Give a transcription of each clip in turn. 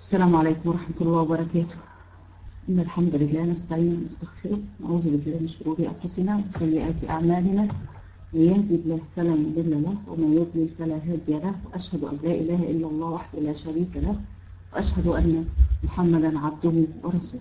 السلام عليكم ورحمة الله وبركاته إن الحمد لله نستعين ونستغفره نعوذ بالله من شرور أنفسنا وسيئات أعمالنا من يهدي الله فلا مضل له ومن يضلل فلا هادي له وأشهد أن لا إله إلا الله وحده لا شريك له وأشهد أن محمدا عبده ورسوله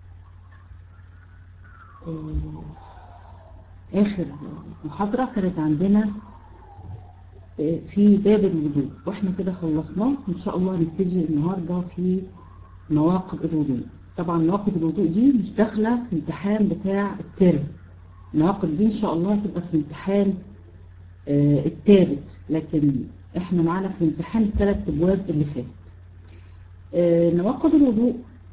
آه، آخر محاضرة كانت عندنا آه، في باب الوضوء واحنا كده خلصناه ان شاء الله هنبتدي النهارده في نواقض الوضوء طبعا نواقض الوضوء دي مش داخله في الامتحان بتاع الترم النواقض دي ان شاء الله هتبقى في الامتحان آه، التالت لكن احنا معانا في الامتحان الثلاث ابواب اللي فاتت آه، نواقض الوضوء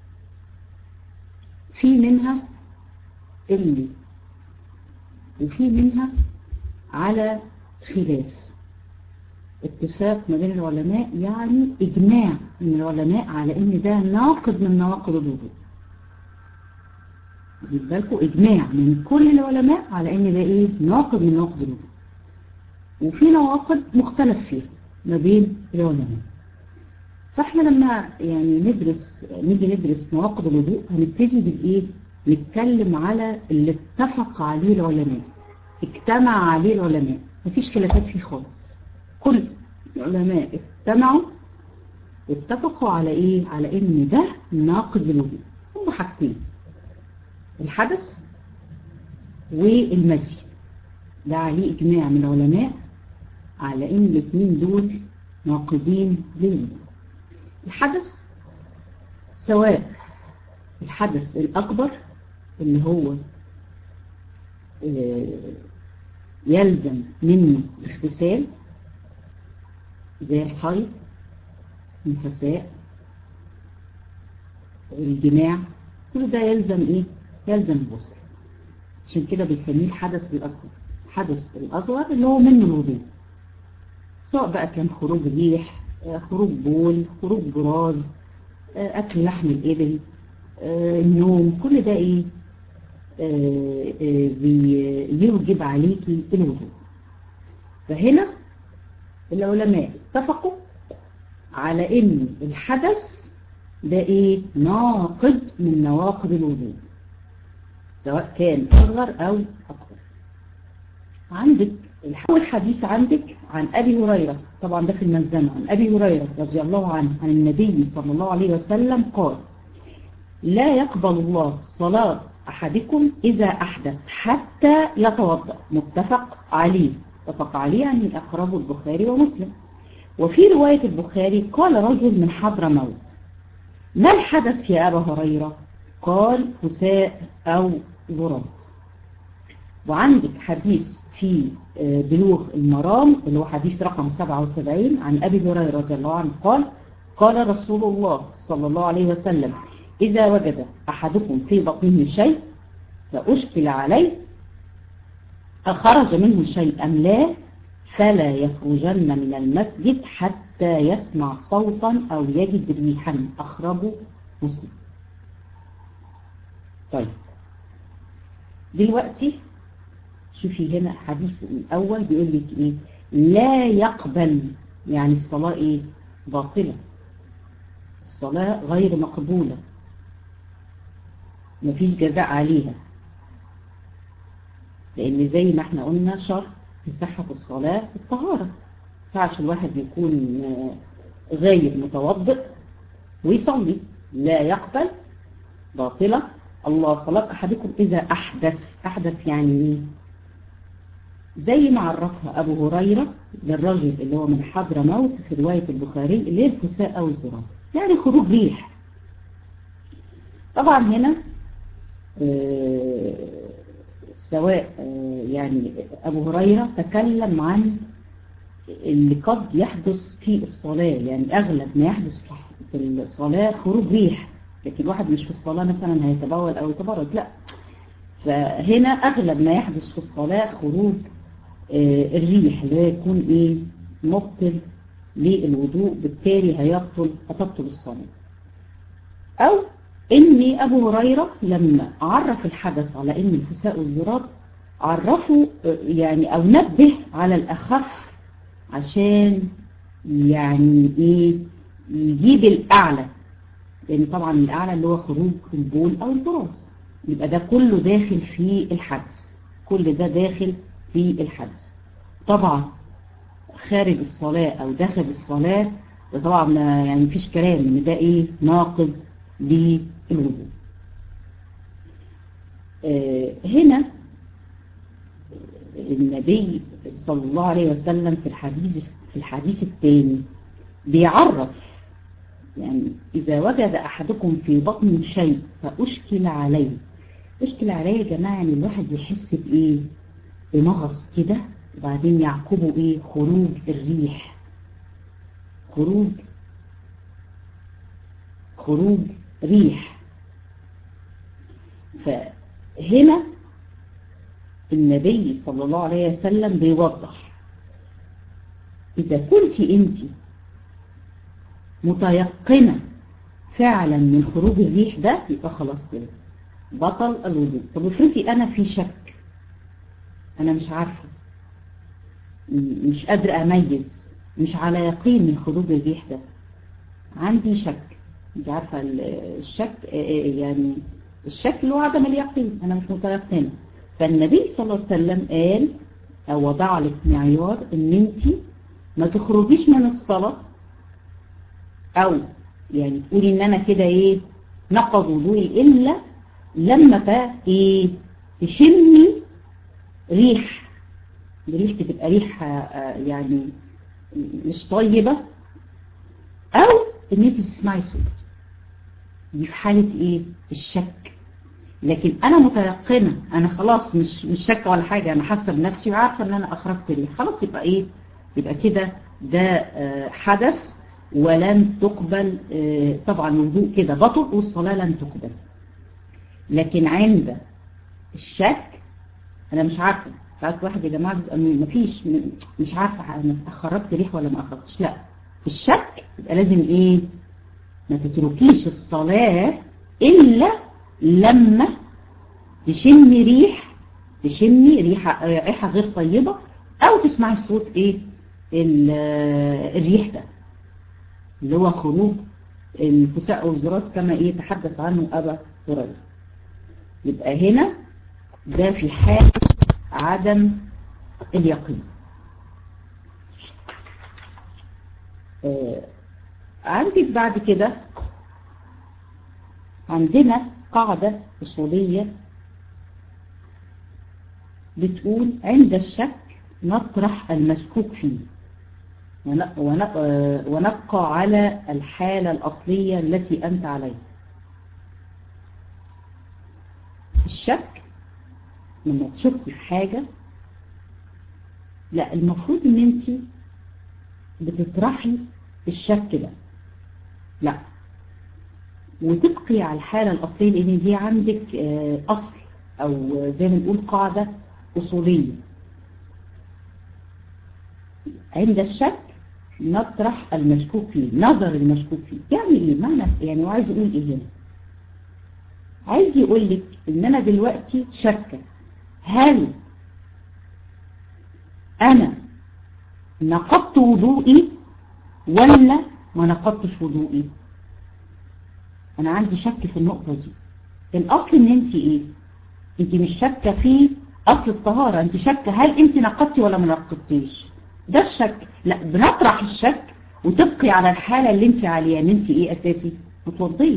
في منها اللي وفي منها على خلاف اتفاق ما بين العلماء يعني إجماع من العلماء على إن ده ناقض من نواقض الوضوء خد بالكم إجماع من كل العلماء على إن ده إيه ناقض من نواقض الوضوء وفي نواقض مختلف فيها ما بين العلماء فاحنا لما يعني ندرس نيجي ندرس نواقض الوضوء هنبتدي بالايه نتكلم على اللي اتفق عليه العلماء اجتمع عليه العلماء مفيش خلافات فيه خالص كل العلماء اجتمعوا واتفقوا على ايه على ان ده ناقض للوضوء هم حاجتين الحدث والمجي ده عليه اجماع من العلماء على ان الاثنين دول ناقضين للوضوء الحدث سواء الحدث الأكبر اللي هو آه، يلزم منه الاغتسال زي الحيض النفساء الجماع كل ده يلزم ايه يلزم الغسل عشان كده بنسميه الحدث الأكبر الحدث الأصغر اللي هو منه الوضوء سواء بقى كان خروج ريح آه، خروج بول خروج براز آه، أكل لحم الإبل آه، النوم كل ده إيه آه، آه، بيوجب عليكي الوضوء فهنا العلماء اتفقوا على ان الحدث ده ايه ناقض من نواقض الوضوء سواء كان اصغر او اكبر عندك اول حديث عندك عن ابي هريره طبعا ده في الملزمه عن ابي هريره رضي الله عنه عن النبي صلى الله عليه وسلم قال لا يقبل الله صلاه احدكم اذا احدث حتى يتوضا متفق عليه اتفق عليه يعني اخرجه البخاري ومسلم وفي روايه البخاري قال رجل من حضرموت ما الحدث يا ابا هريره قال فساء او ضراب وعندك حديث في آه، بلوغ المرام اللي هو حديث رقم 77 عن أبي هريرة رضي الله عنه قال قال رسول الله صلى الله عليه وسلم إذا وجد أحدكم في بطنه شيء فأشكل عليه أخرج منه شيء أم لا فلا يخرجن من المسجد حتى يسمع صوتا أو يجد ريحا أخرجه مسلم طيب دلوقتي شوفي هنا الحديث الأول بيقول لك إيه لا يقبل يعني الصلاة إيه باطلة الصلاة غير مقبولة مفيش جزاء عليها لأن زي ما احنا قلنا شرط في صحة الصلاة الطهارة ينفعش الواحد يكون آه، غير متوضئ ويصلي لا يقبل باطلة الله صلاة أحدكم إذا أحدث أحدث يعني إيه زي ما عرفها أبو هريرة للرجل اللي هو من حضرموت في رواية البخاري اللي هي الفساء أو الزرار يعني خروج ريح طبعا هنا آه، سواء آه، يعني أبو هريرة تكلم عن اللي قد يحدث في الصلاة يعني أغلب ما يحدث في الصلاة خروج ريح لكن واحد مش في الصلاة مثلا هيتبول أو يتبرد لا فهنا أغلب ما يحدث في الصلاة خروج آه، الريح اللي هو يكون إيه مبطل للوضوء بالتالي هيبطل هتبطل الصلاة أو إن أبو هريرة لما عرف الحدث على إن الفساء والزرار عرفوا آه، يعني أو نبه على الأخف عشان يعني إيه يجيب الأعلى لان طبعا الاعلى اللي هو خروج البول او البراز يبقى ده كله داخل في الحدث كل ده داخل في الحدث طبعا خارج الصلاة او داخل الصلاة ده طبعا ما يعني مفيش كلام ان ده ايه ناقض للوضوء آه هنا النبي صلى الله عليه وسلم في الحديث في الحديث الثاني بيعرف يعني إذا وجد أحدكم في بطن شيء فأشكل عليه أشكل عليه يا جماعة يعني الواحد يحس بإيه بمغص كده وبعدين يعقبه إيه خروج الريح خروج خروج ريح فهنا النبي صلى الله عليه وسلم بيوضح إذا كنت أنت متيقنة فعلا من خروج الريح ده يبقى خلاص كده بطل الوضوء طب افرضي أنا في شك أنا مش عارفة مش قادرة أميز مش على يقين من خروج الريح ده عندي شك انت عارفة الشك يعني الشك اللي هو عدم اليقين أنا مش متيقنة فالنبي صلى الله عليه وسلم قال أو وضع لك معيار إن أنت ما تخرجيش من الصلاة أو يعني تقولي إن أنا كده إيه نقض وضوئي إلا لما إيه تشمي ريح ريح بتبقى ريحة يعني مش طيبة أو إن أنت تسمعي صوت دي في حالة إيه الشك لكن انا متيقنه انا خلاص مش مش شاكه ولا حاجه انا حاسه بنفسي وعارفه ان انا اخرجت ريح خلاص يبقى ايه يبقى كده ده حدث ولن تقبل طبعا الوضوء كده بطل والصلاه لن تقبل لكن عند الشك انا مش عارفه ساعات واحد يا جماعه بيبقى مفيش مش عارفه انا اخرجت ريح ولا ما اخرجتش لا في الشك يبقى لازم ايه ما تتركيش الصلاه الا لما تشمي ريح تشمي ريحة رائحة غير طيبة أو تسمعي الصوت إيه الريح ده اللي هو خروج الفساء والزرات كما إيه تحدث عنه أبا هريرة يبقى هنا ده في حال عدم اليقين آه عندك بعد كده عندنا قاعدة أصولية بتقول عند الشك نطرح المشكوك فيه ونبقى على الحالة الأصلية التي أنت عليها الشك لما تشكي في حاجة لا المفروض ان انت بتطرحي الشك ده لا وتبقي على الحالة الأصلية لأن دي عندك أصل أو زي ما نقول قاعدة أصولية عند الشك نطرح المشكوك فيه نظر المشكوك فيه يعني إيه معنى يعني وعايز يقول إيه هنا عايز يقول لك إن أنا دلوقتي شاكة هل أنا نقضت وضوئي ولا ما نقضتش وضوئي انا عندي شك في النقطة دي الاصل ان انت ايه انت مش شاكة في اصل الطهارة انت شاكة هل انت نقضتي ولا ما نقضتيش ده الشك لا بنطرح الشك وتبقي على الحالة اللي انت عليها ان انت ايه اساسي متوضيه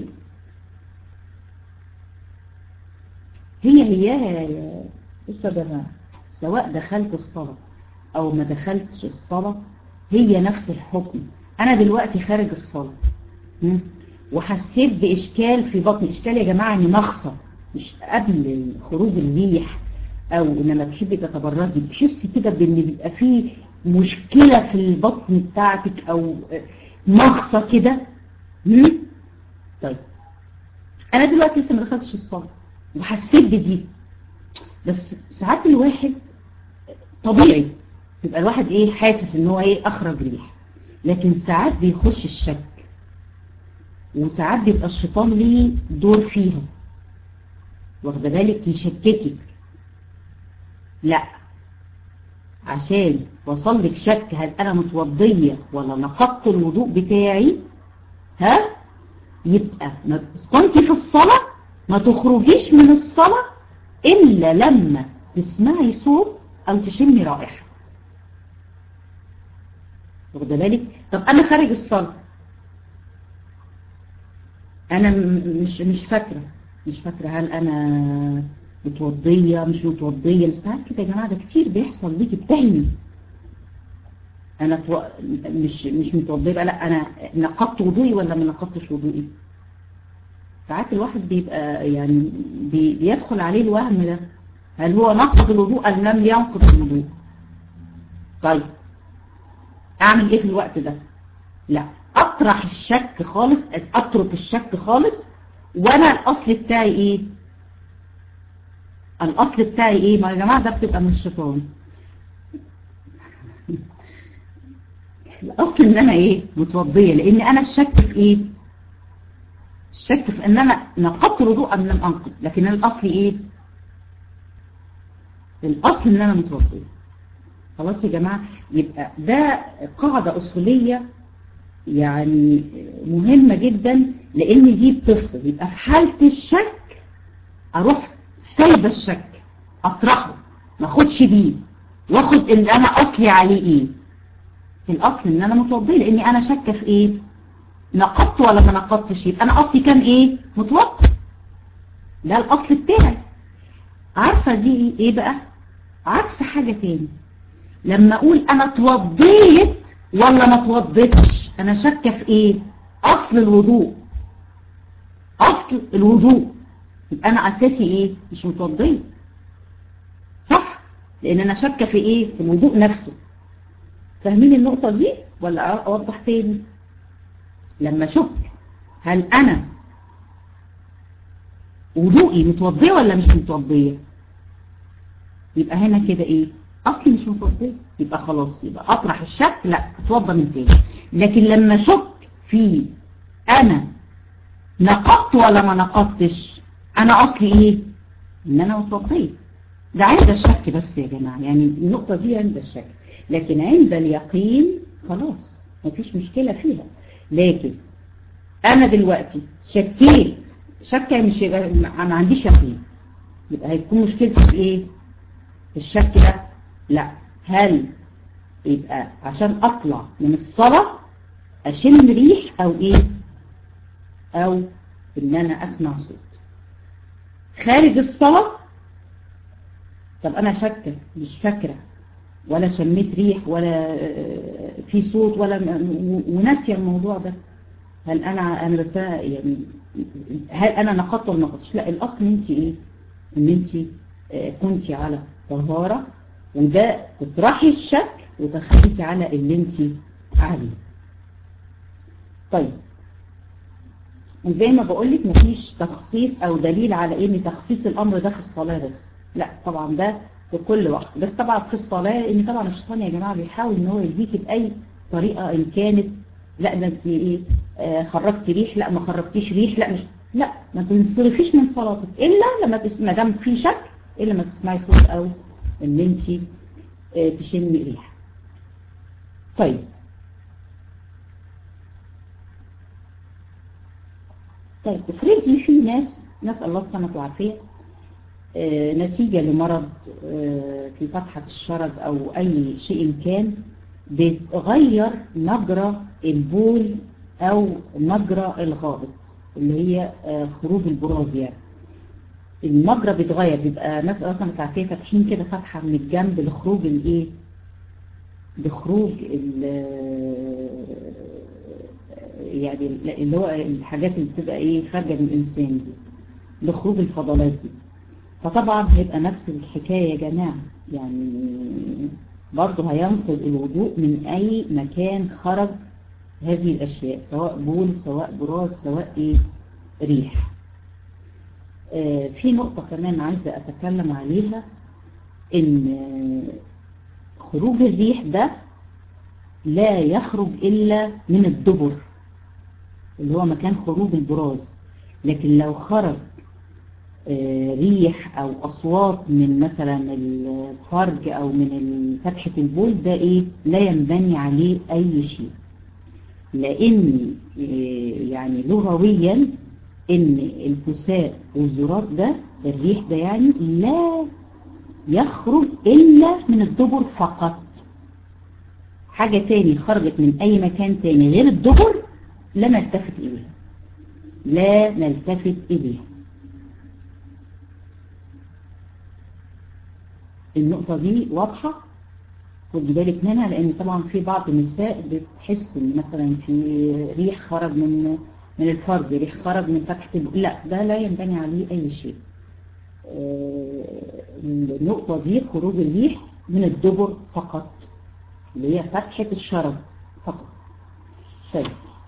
هي هياها لسه جماعة سواء دخلت الصلاة او ما دخلتش الصلاة هي نفس الحكم انا دلوقتي خارج الصلاة وحسيت بإشكال في بطني إشكال يا جماعة إن مخصة مش قبل خروج الريح أو لما تحبي تتبرزي بتحسي كده بإن بيبقى فيه مشكلة في البطن بتاعتك أو مخصة كده طيب أنا دلوقتي لسه ما دخلتش الصلاة وحسيت بدي بس ساعات الواحد طبيعي يبقى الواحد إيه حاسس إن هو إيه أخرج ريح لكن ساعات بيخش الشك وساعات بيبقى الشيطان ليه دور فيها واخده بالك يشككك لا عشان وصل لك شك هل انا متوضيه ولا نقضت الوضوء بتاعي ها يبقى ما كنت في الصلاة ما تخرجيش من الصلاة إلا لما تسمعي صوت أو تشمي رائحة واخده بالك طب أنا خارج الصلاة أنا مش مش فاكرة مش فاكرة هل أنا متوضية مش متوضية ساعات كده يا جماعة ده كتير بيحصل ليكي بتهمي أنا تو... مش مش متوضية بقى لا أنا نقضت وضوئي ولا ما نقضتش وضوئي ساعات الواحد بيبقى يعني بي... بيدخل عليه الوهم ده هل هو نقض الوضوء أم لم ينقض الوضوء طيب أعمل إيه في الوقت ده لا أطرح الشك خالص أترك الشك خالص وأنا الأصل بتاعي إيه الأصل بتاعي إيه ما يا جماعة ده بتبقى من الشيطان الأصل إن أنا إيه متوضية لأن أنا الشك في إيه الشك في إن أنا نقضت الوضوء أم لم أنقض لكن الأصل إيه الأصل إن أنا متوضية خلاص يا جماعة يبقى ده قاعدة أصولية يعني مهمة جدا لأن دي بتفصل يبقى في حالة الشك أروح سايبة الشك أطرحه ما أخدش بيه واخد اللي أنا أصلي عليه إيه الأصل إن أنا متوضية لأني أنا شاكة في إيه نقضت ولا ما نقضتش يبقى أنا أصلي كان إيه متوضي ده الأصل بتاعي عارفة دي إيه بقى عكس حاجة تاني لما أقول أنا اتوضيت ولا ما اتوضيتش أنا شاكة في إيه أصل الوضوء أصل الوضوء يبقى أنا أساسي إيه مش متوضية صح لأن أنا شاكة في إيه في الوضوء نفسه فاهمين النقطة دي ولا أوضح تاني لما شك هل أنا وضوئي متوضية ولا مش متوضية يبقى هنا كده إيه أصلي مش متوضية يبقى خلاص يبقى أطرح الشك لا اتوضى من تاني لكن لما شك في أنا نقضت ولا ما نقضتش أنا أصلي إيه إن أنا متوضية ده عند الشك بس يا جماعة يعني النقطة دي عند الشك لكن عند اليقين خلاص مفيش مشكلة فيها لكن أنا دلوقتي شكيت شك مش يبقى ما عنديش يقين يبقى هيكون مشكلتي في إيه في الشك ده لا هل يبقى عشان أطلع من الصلاة أشم ريح أو إيه أو إن أنا أسمع صوت خارج الصلاة طب أنا شاكة مش فاكرة ولا شميت ريح ولا في صوت ولا وناسية الموضوع ده هل أنا أنا بس يعني هل أنا نقضت ولا ما نقضتش لا الأصل أنت إيه إن أنت كنت على طهارة وده تطرحي الشك وتخليكي على اللي أنت عليه طيب وزي ما بقول لك مفيش تخصيص او دليل على ان تخصيص الامر ده في الصلاه بس لا طبعا ده في كل وقت بس طبعا في الصلاه لان طبعا الشيطان يا جماعه بيحاول ان هو يلهيكي باي طريقه ان كانت لا ده انت ايه آه خرجتي ريح لا ما خرجتيش ريح لا مش لا ما تنصرفيش من صلاتك الا لما تسمع ما دام في شك الا لما تسمعي صوت او ان انت آه تشمي ريح طيب طيب افرضي في ناس نسأل الله السلامة والعافية آه نتيجة لمرض آه في فتحة الشرج أو أي شيء كان بتغير مجرى البول أو مجرى الغائط اللي هي آه خروج البراز يعني المجرى بيتغير بيبقى ناس اصلا العافية فاتحين كده فتحة من الجنب لخروج الايه لخروج يعني اللي هو الحاجات اللي بتبقى ايه خارجه من الانسان دي لخروج الفضلات دي فطبعا هيبقى نفس الحكايه يا جماعه يعني برضه هينقض الوضوء من اي مكان خرج هذه الاشياء سواء بول سواء براز سواء ايه ريح آه في نقطه كمان عايزه اتكلم عليها ان خروج الريح ده لا يخرج الا من الدبر اللي هو مكان خروج البراز لكن لو خرج ريح او اصوات من مثلا الفرج او من فتحة البول ده ايه لا ينبني عليه اي شيء لان يعني لغويا ان الفساء والزرار ده الريح ده يعني لا يخرج الا من الدبر فقط حاجة تاني خرجت من اي مكان تاني غير الدبر لا نلتفت اليها لا نلتفت اليها النقطة دي واضحة خدي بالك منها لان طبعا في بعض النساء بتحس ان مثلا في ريح خرج من من الفرد ريح خرج من فتحة البق لا ده لا ينبني عليه اي شيء آه النقطة دي خروج الريح من الدبر فقط اللي هي فتحة الشرج فقط طيب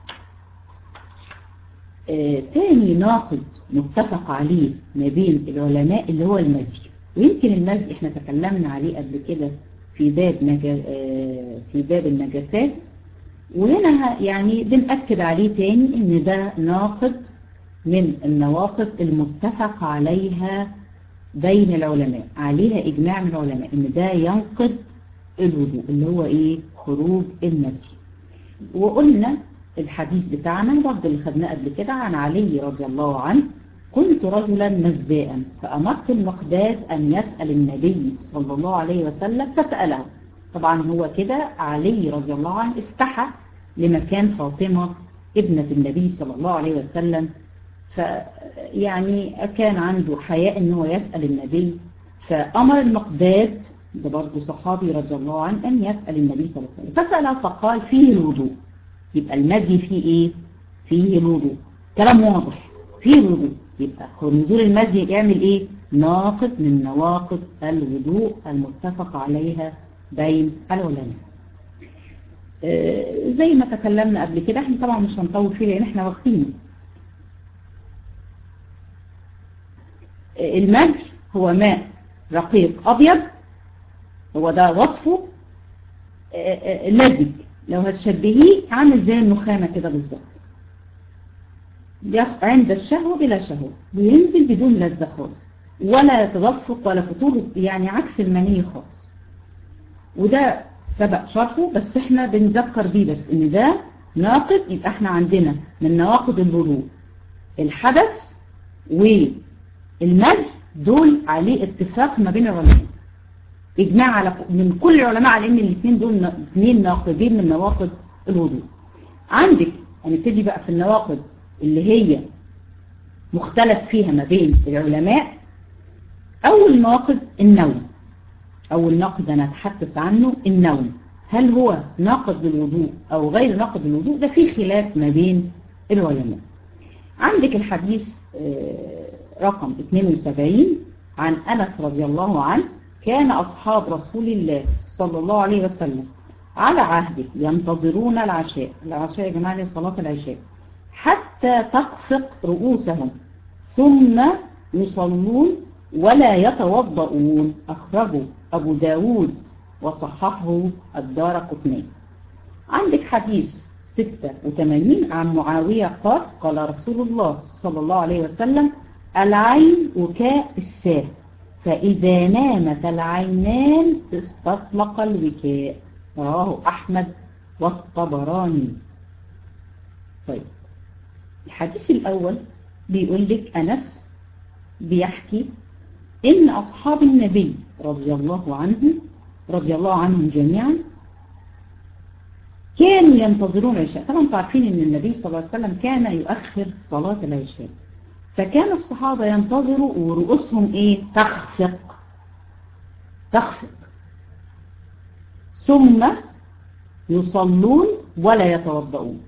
آه تاني ناقد متفق عليه ما بين العلماء اللي هو المزي ويمكن المزي احنا تكلمنا عليه قبل كده في باب نجا في باب النجاسات وهنا يعني بنأكد عليه تاني ان ده ناقد من النواقض المتفق عليها بين العلماء عليها اجماع من العلماء ان ده ينقض الوضوء اللي هو ايه خروج المدي وقلنا الحديث بتاعنا برضه اللي خدناه قبل كده عن علي رضي الله عنه كنت رجلا مزاء فأمرت المقداد أن يسأل النبي صلى الله عليه وسلم فسأله طبعا هو كده علي رضي الله عنه استحى لمكان فاطمة ابنة النبي صلى الله عليه وسلم فيعني كان عنده حياء ان هو يسأل النبي فأمر المقداد ده برضه صحابي رضي الله عنه أن يسأل النبي صلى الله عليه وسلم فسأله فقال فيه الوضوء يبقى المدي فيه ايه؟ فيه الوضوء كلام واضح فيه الوضوء يبقى نزول المزي يعمل ايه ناقض من نواقض الوضوء المتفق عليها بين العلماء آه زي ما تكلمنا قبل كده احنا طبعا مش هنطول فيه لان احنا واخدينه آه المزي هو ماء رقيق ابيض هو ده وصفه آه لزج لو هتشبهيه عامل زي النخامه كده بالظبط عند الشهوة بلا شهوة وينزل بدون لذة خالص ولا تدفق ولا فطور يعني عكس المني خالص وده سبق شرحه بس احنا بنذكر بيه بس ان ده ناقض يبقى احنا عندنا من نواقض الوضوء الحدث والمد دول عليه اتفاق ما بين العلماء اجماع على من كل العلماء على ان الاثنين دول اثنين ناقضين من نواقض الوضوء عندك هنبتدي بقى في النواقض اللي هي مختلف فيها ما بين العلماء أول ناقض النوم أول ناقض أنا أتحدث عنه النوم هل هو ناقض للوضوء أو غير ناقض للوضوء ده في خلاف ما بين العلماء عندك الحديث رقم 72 عن أنس رضي الله عنه كان أصحاب رسول الله صلى الله عليه وسلم على عهده ينتظرون العشاء العشاء يا جماعة صلاة العشاء حتى تخفق رؤوسهم ثم يصلون ولا يتوضؤون أخرجوا أبو داود وصححه الدار قطني عندك حديث 86 عن معاوية قال قال رسول الله صلى الله عليه وسلم العين وكاء الساه فإذا نامت العينان استطلق الوكاء رواه أحمد والطبراني طيب الحديث الأول بيقول لك أنس بيحكي إن أصحاب النبي رضي الله عنهم رضي الله عنهم جميعا كانوا ينتظرون العشاء طبعا انتم عارفين ان النبي صلى الله عليه وسلم كان يؤخر صلاة العشاء فكان الصحابة ينتظروا ورؤوسهم ايه تخفق تخفق ثم يصلون ولا يتوضؤون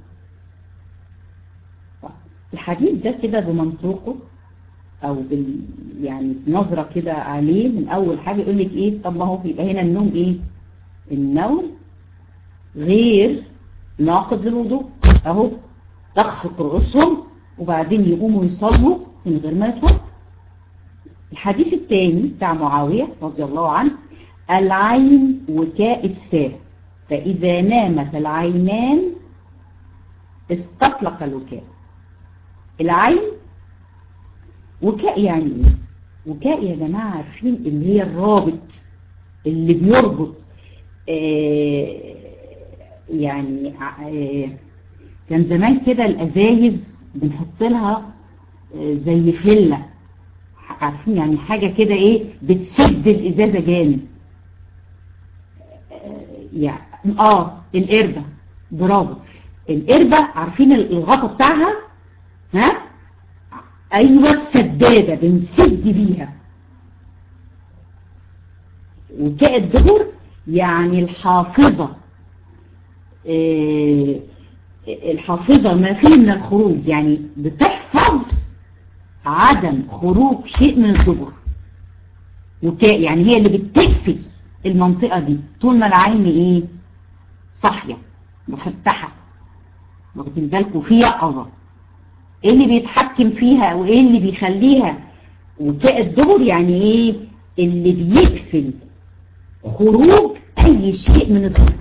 الحديث ده كده بمنطوقه او بال يعني نظرة كده عليه من اول حاجة يقول لك ايه طب ما هو يبقى هنا النوم ايه النوم غير ناقض للوضوء اهو تخفق رؤوسهم وبعدين يقوموا يصلوا من غير ما يتوضوا الحديث الثاني بتاع معاوية رضي الله عنه العين وكاء الساه فإذا نامت العينان استطلق الوكاء العين وكاء يعني ايه وكاء يا جماعة عارفين اللي هي الرابط اللي بيربط آه يعني آه كان زمان كده الازايز بنحط لها زي فله عارفين يعني حاجه كده ايه بتسد الازازه جامد يعني اه القربه برافو القربه عارفين الغطا بتاعها ها ايوه السداده بنسد بيها وكاء الدبر يعني الحافظه آه الحافظه ما فيه من الخروج يعني بتحفظ عدم خروج شيء من الدبر وكاء يعني هي اللي بتكفي المنطقه دي طول ما العين ايه صاحيه مفتحه واخدين بالكم في يقظه ايه اللي بيتحكم فيها وايه اللي بيخليها وكاء الدبر يعني ايه اللي بيكفل خروج اي شيء من الدبر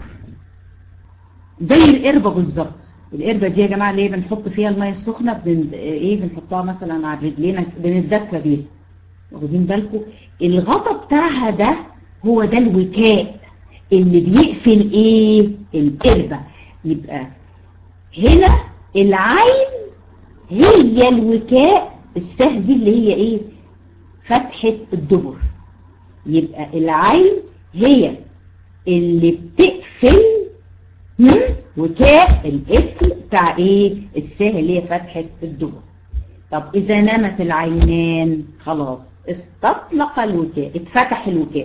زي القربة بالظبط القربة دي يا جماعة اللي هي بنحط فيها المية السخنة بن... ايه بنحطها مثلا على رجلينا بنتدفى بيها واخدين بالكم الغطا بتاعها ده هو ده الوكاء اللي بيقفل ايه القربة يبقى هنا العين هي الوكاء السهل دي اللي هي ايه فتحة الدبر يبقى العين هي اللي بتقفل وكاء القفل بتاع ايه السهل اللي هي فتحة الدبر طب اذا نامت العينان خلاص استطلق الوكاء اتفتح الوكاء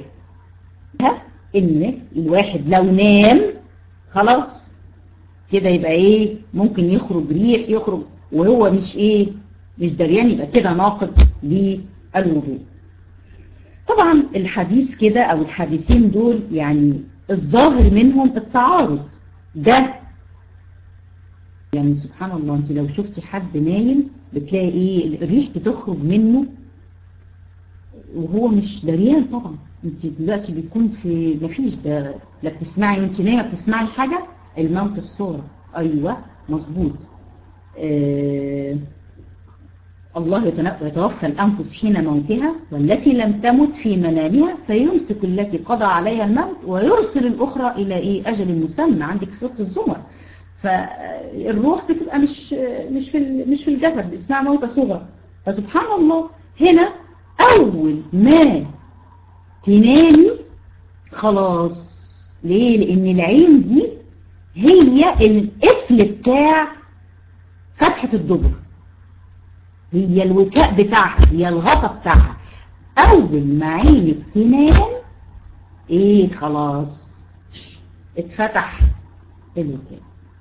ان الواحد لو نام خلاص كده يبقى ايه ممكن يخرج ريح يخرج وهو مش ايه مش دريان يبقى كده ناقض للوضوء طبعا الحديث كده او الحديثين دول يعني الظاهر منهم التعارض ده يعني سبحان الله انت لو شفتي حد نايم بتلاقي ايه الريح بتخرج منه وهو مش دريان طبعا انت دلوقتي بيكون في مفيش ده لا بتسمعي وانت نايمه بتسمعي حاجه الموت الصورة ايوه مظبوط آه الله يتوفى الأنفس حين موتها والتي لم تمت في منامها فيمسك التي قضى عليها الموت ويرسل الأخرى إلى إيه أجل مسمى عندك سورة الزمر فالروح بتبقى مش مش في مش في الجسد اسمها موتة صغرى فسبحان الله هنا أول ما تنامي خلاص ليه؟ لأن العين دي هي القفل بتاع فتحة الدبر هي الوكاء بتاعها هي الغطا بتاعها اول ما عينك تنام ايه خلاص اتفتح الوكاء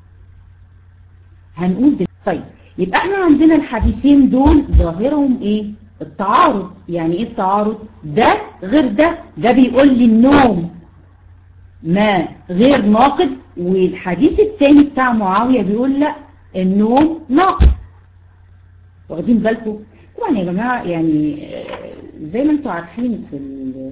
هنقول ده طيب يبقى احنا عندنا الحديثين دول ظاهرهم ايه التعارض يعني ايه التعارض ده غير ده ده بيقول لي النوم ما غير ناقض والحديث الثاني بتاع معاوية بيقول لا النوم ناقض واخدين بالكم طبعا يا جماعة يعني زي ما انتم عارفين في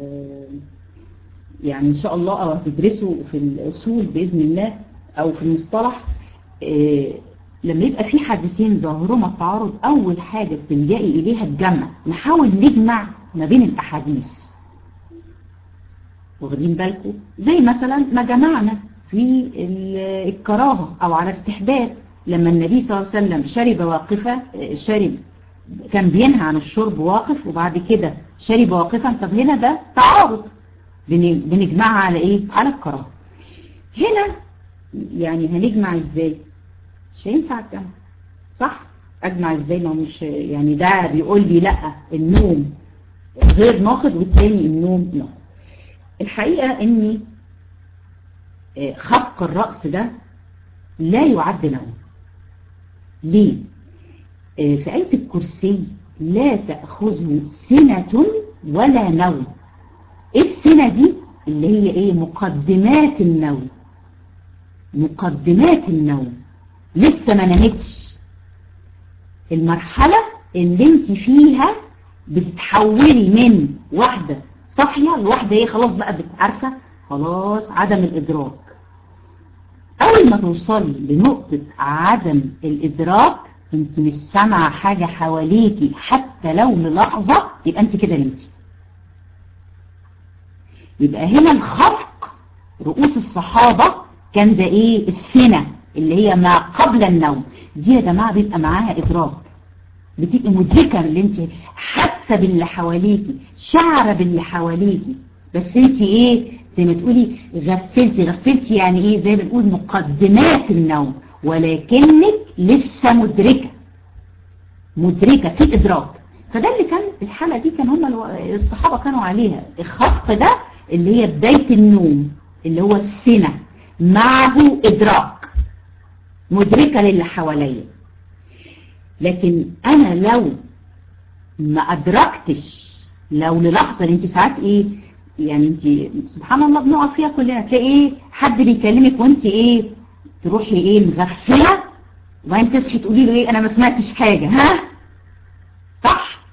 يعني ان شاء الله او هتدرسوا في الاصول باذن الله او في المصطلح لما يبقى في حديثين ظاهرهما التعارض اول حاجة بتلجئي اليها الجمع نحاول نجمع ما بين الاحاديث واخدين بالكم زي مثلا ما جمعنا في الكراهة او على استحباب لما النبي صلى الله عليه وسلم شرب واقفة شرب كان بينهى عن الشرب واقف وبعد كده شرب واقفا طب هنا ده تعارض بنجمعها على ايه على الكراهه هنا يعني هنجمع ازاي مش هينفع الجمع صح اجمع ازاي ما مش يعني ده بيقول لي لا النوم غير ناقض والتاني النوم ناقض الحقيقه اني خفق الراس ده لا يعد نوم ليه في آية الكرسي لا تأخذه سنة ولا نوم ايه السنة دي اللي هي ايه مقدمات النوم مقدمات النوم لسه ما نامتش المرحلة اللي انت فيها بتتحولي من واحدة صاحية لواحدة ايه خلاص بقى عارفة خلاص عدم الإدراك أول ما توصلي لنقطة عدم الإدراك انت مش سامعة حاجة حواليكي حتى لو للحظة يبقى انت كده نمتي يبقى هنا الخفق رؤوس الصحابة كان ده ايه السنة اللي هي ما قبل النوم دي يا جماعة بيبقى معاها إدراك بتبقي مدركة اللي انت حاسة باللي حواليكي شعرة باللي حواليكي بس انت ايه زي ما تقولي غفلتي غفلتي يعني ايه زي ما بنقول مقدمات النوم ولكنك لسه مدركة مدركة في إدراك فده اللي كان الحالة دي كان هم الصحابة كانوا عليها الخط ده اللي هي بداية النوم اللي هو السنة معه إدراك مدركة للي حواليا لكن أنا لو ما أدركتش لو للحظة انت ساعات ايه يعني انت سبحان الله بنقع فيها كلنا تلاقي ايه حد بيكلمك وانت ايه تروحي ايه مغفلة وبعدين تصحي تقولي له ايه انا ما سمعتش حاجة ها صح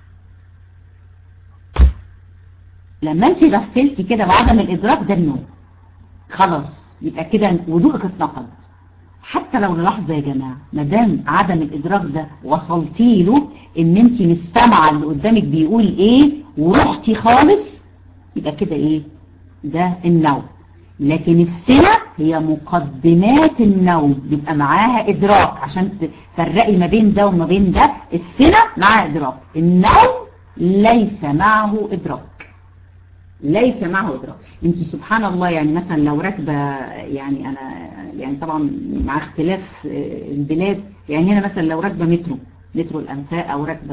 لما انت غفلتي كده بعدم الادراك ده النوم خلاص يبقى كده وضوءك اتنقض حتى لو للحظة يا جماعة ما دام عدم الادراك ده وصلتي له ان انت مش سامعه اللي قدامك بيقول ايه ورحتي خالص يبقى كده ايه ده النوم لكن السنة هي مقدمات النوم بيبقى معاها إدراك عشان تفرقي ما بين ده وما بين ده السنة معاها إدراك النوم ليس معه إدراك ليس معه إدراك انت سبحان الله يعني مثلا لو راكبة يعني أنا يعني طبعا مع اختلاف البلاد يعني هنا مثلا لو راكبة مترو مترو الأنفاق أو راكبة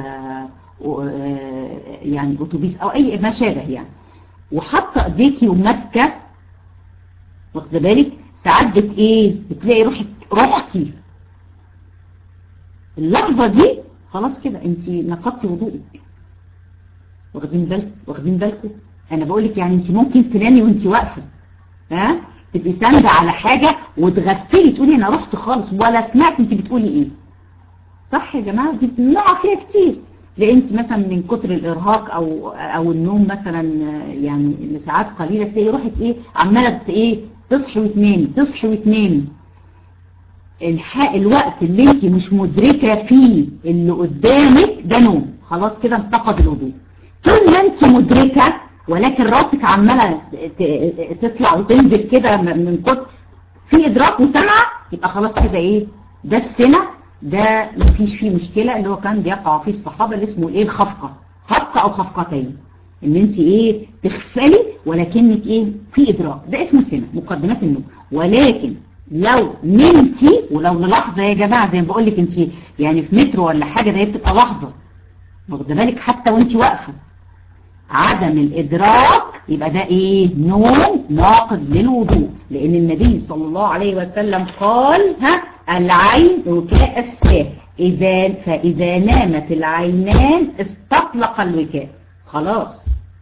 يعني أتوبيس أو أي ما شابه يعني وحاطة إيديكي وماسكة واخده بالك ساعات بت ايه بتلاقي روحك رحتي اللحظه دي خلاص كده انت نقضتي وضوءك واخدين بالك واخدين بالكم انا بقول لك يعني انت ممكن تنامي وانت واقفه ها تبقي ساندة على حاجه وتغفلي تقولي انا رحت خالص ولا سمعت انت بتقولي ايه صح يا جماعه دي بنقع فيها كتير لان انت مثلا من كتر الارهاق او او النوم مثلا يعني لساعات قليله تلاقي روحك ايه عماله ايه تصحي وتنامي تصحي وتنامي الح... الوقت اللي انت مش مدركة فيه اللي قدامك ده نوم خلاص كده انتقد الوضوء طول ما انت مدركة ولكن راسك عمالة تطلع وتنزل كده من كتر في ادراك وسمع يبقى خلاص كده ايه ده السنة ده مفيش فيه مشكلة اللي هو كان بيقع فيه الصحابة اللي اسمه ايه الخفقة خفقة او خفقتين ان انت ايه تغفلي ولكنك ايه في ادراك ده اسمه سنة مقدمات النوم ولكن لو نمتي ولو للحظة يا جماعة زي ما بقول لك انت يعني في مترو ولا حاجة ده بتبقى لحظة واخده بالك حتى وانت واقفة عدم الادراك يبقى ده ايه نوم ناقض للوضوء لان النبي صلى الله عليه وسلم قال ها العين وكاء الساه اذا فاذا نامت العينان استطلق الوكاء خلاص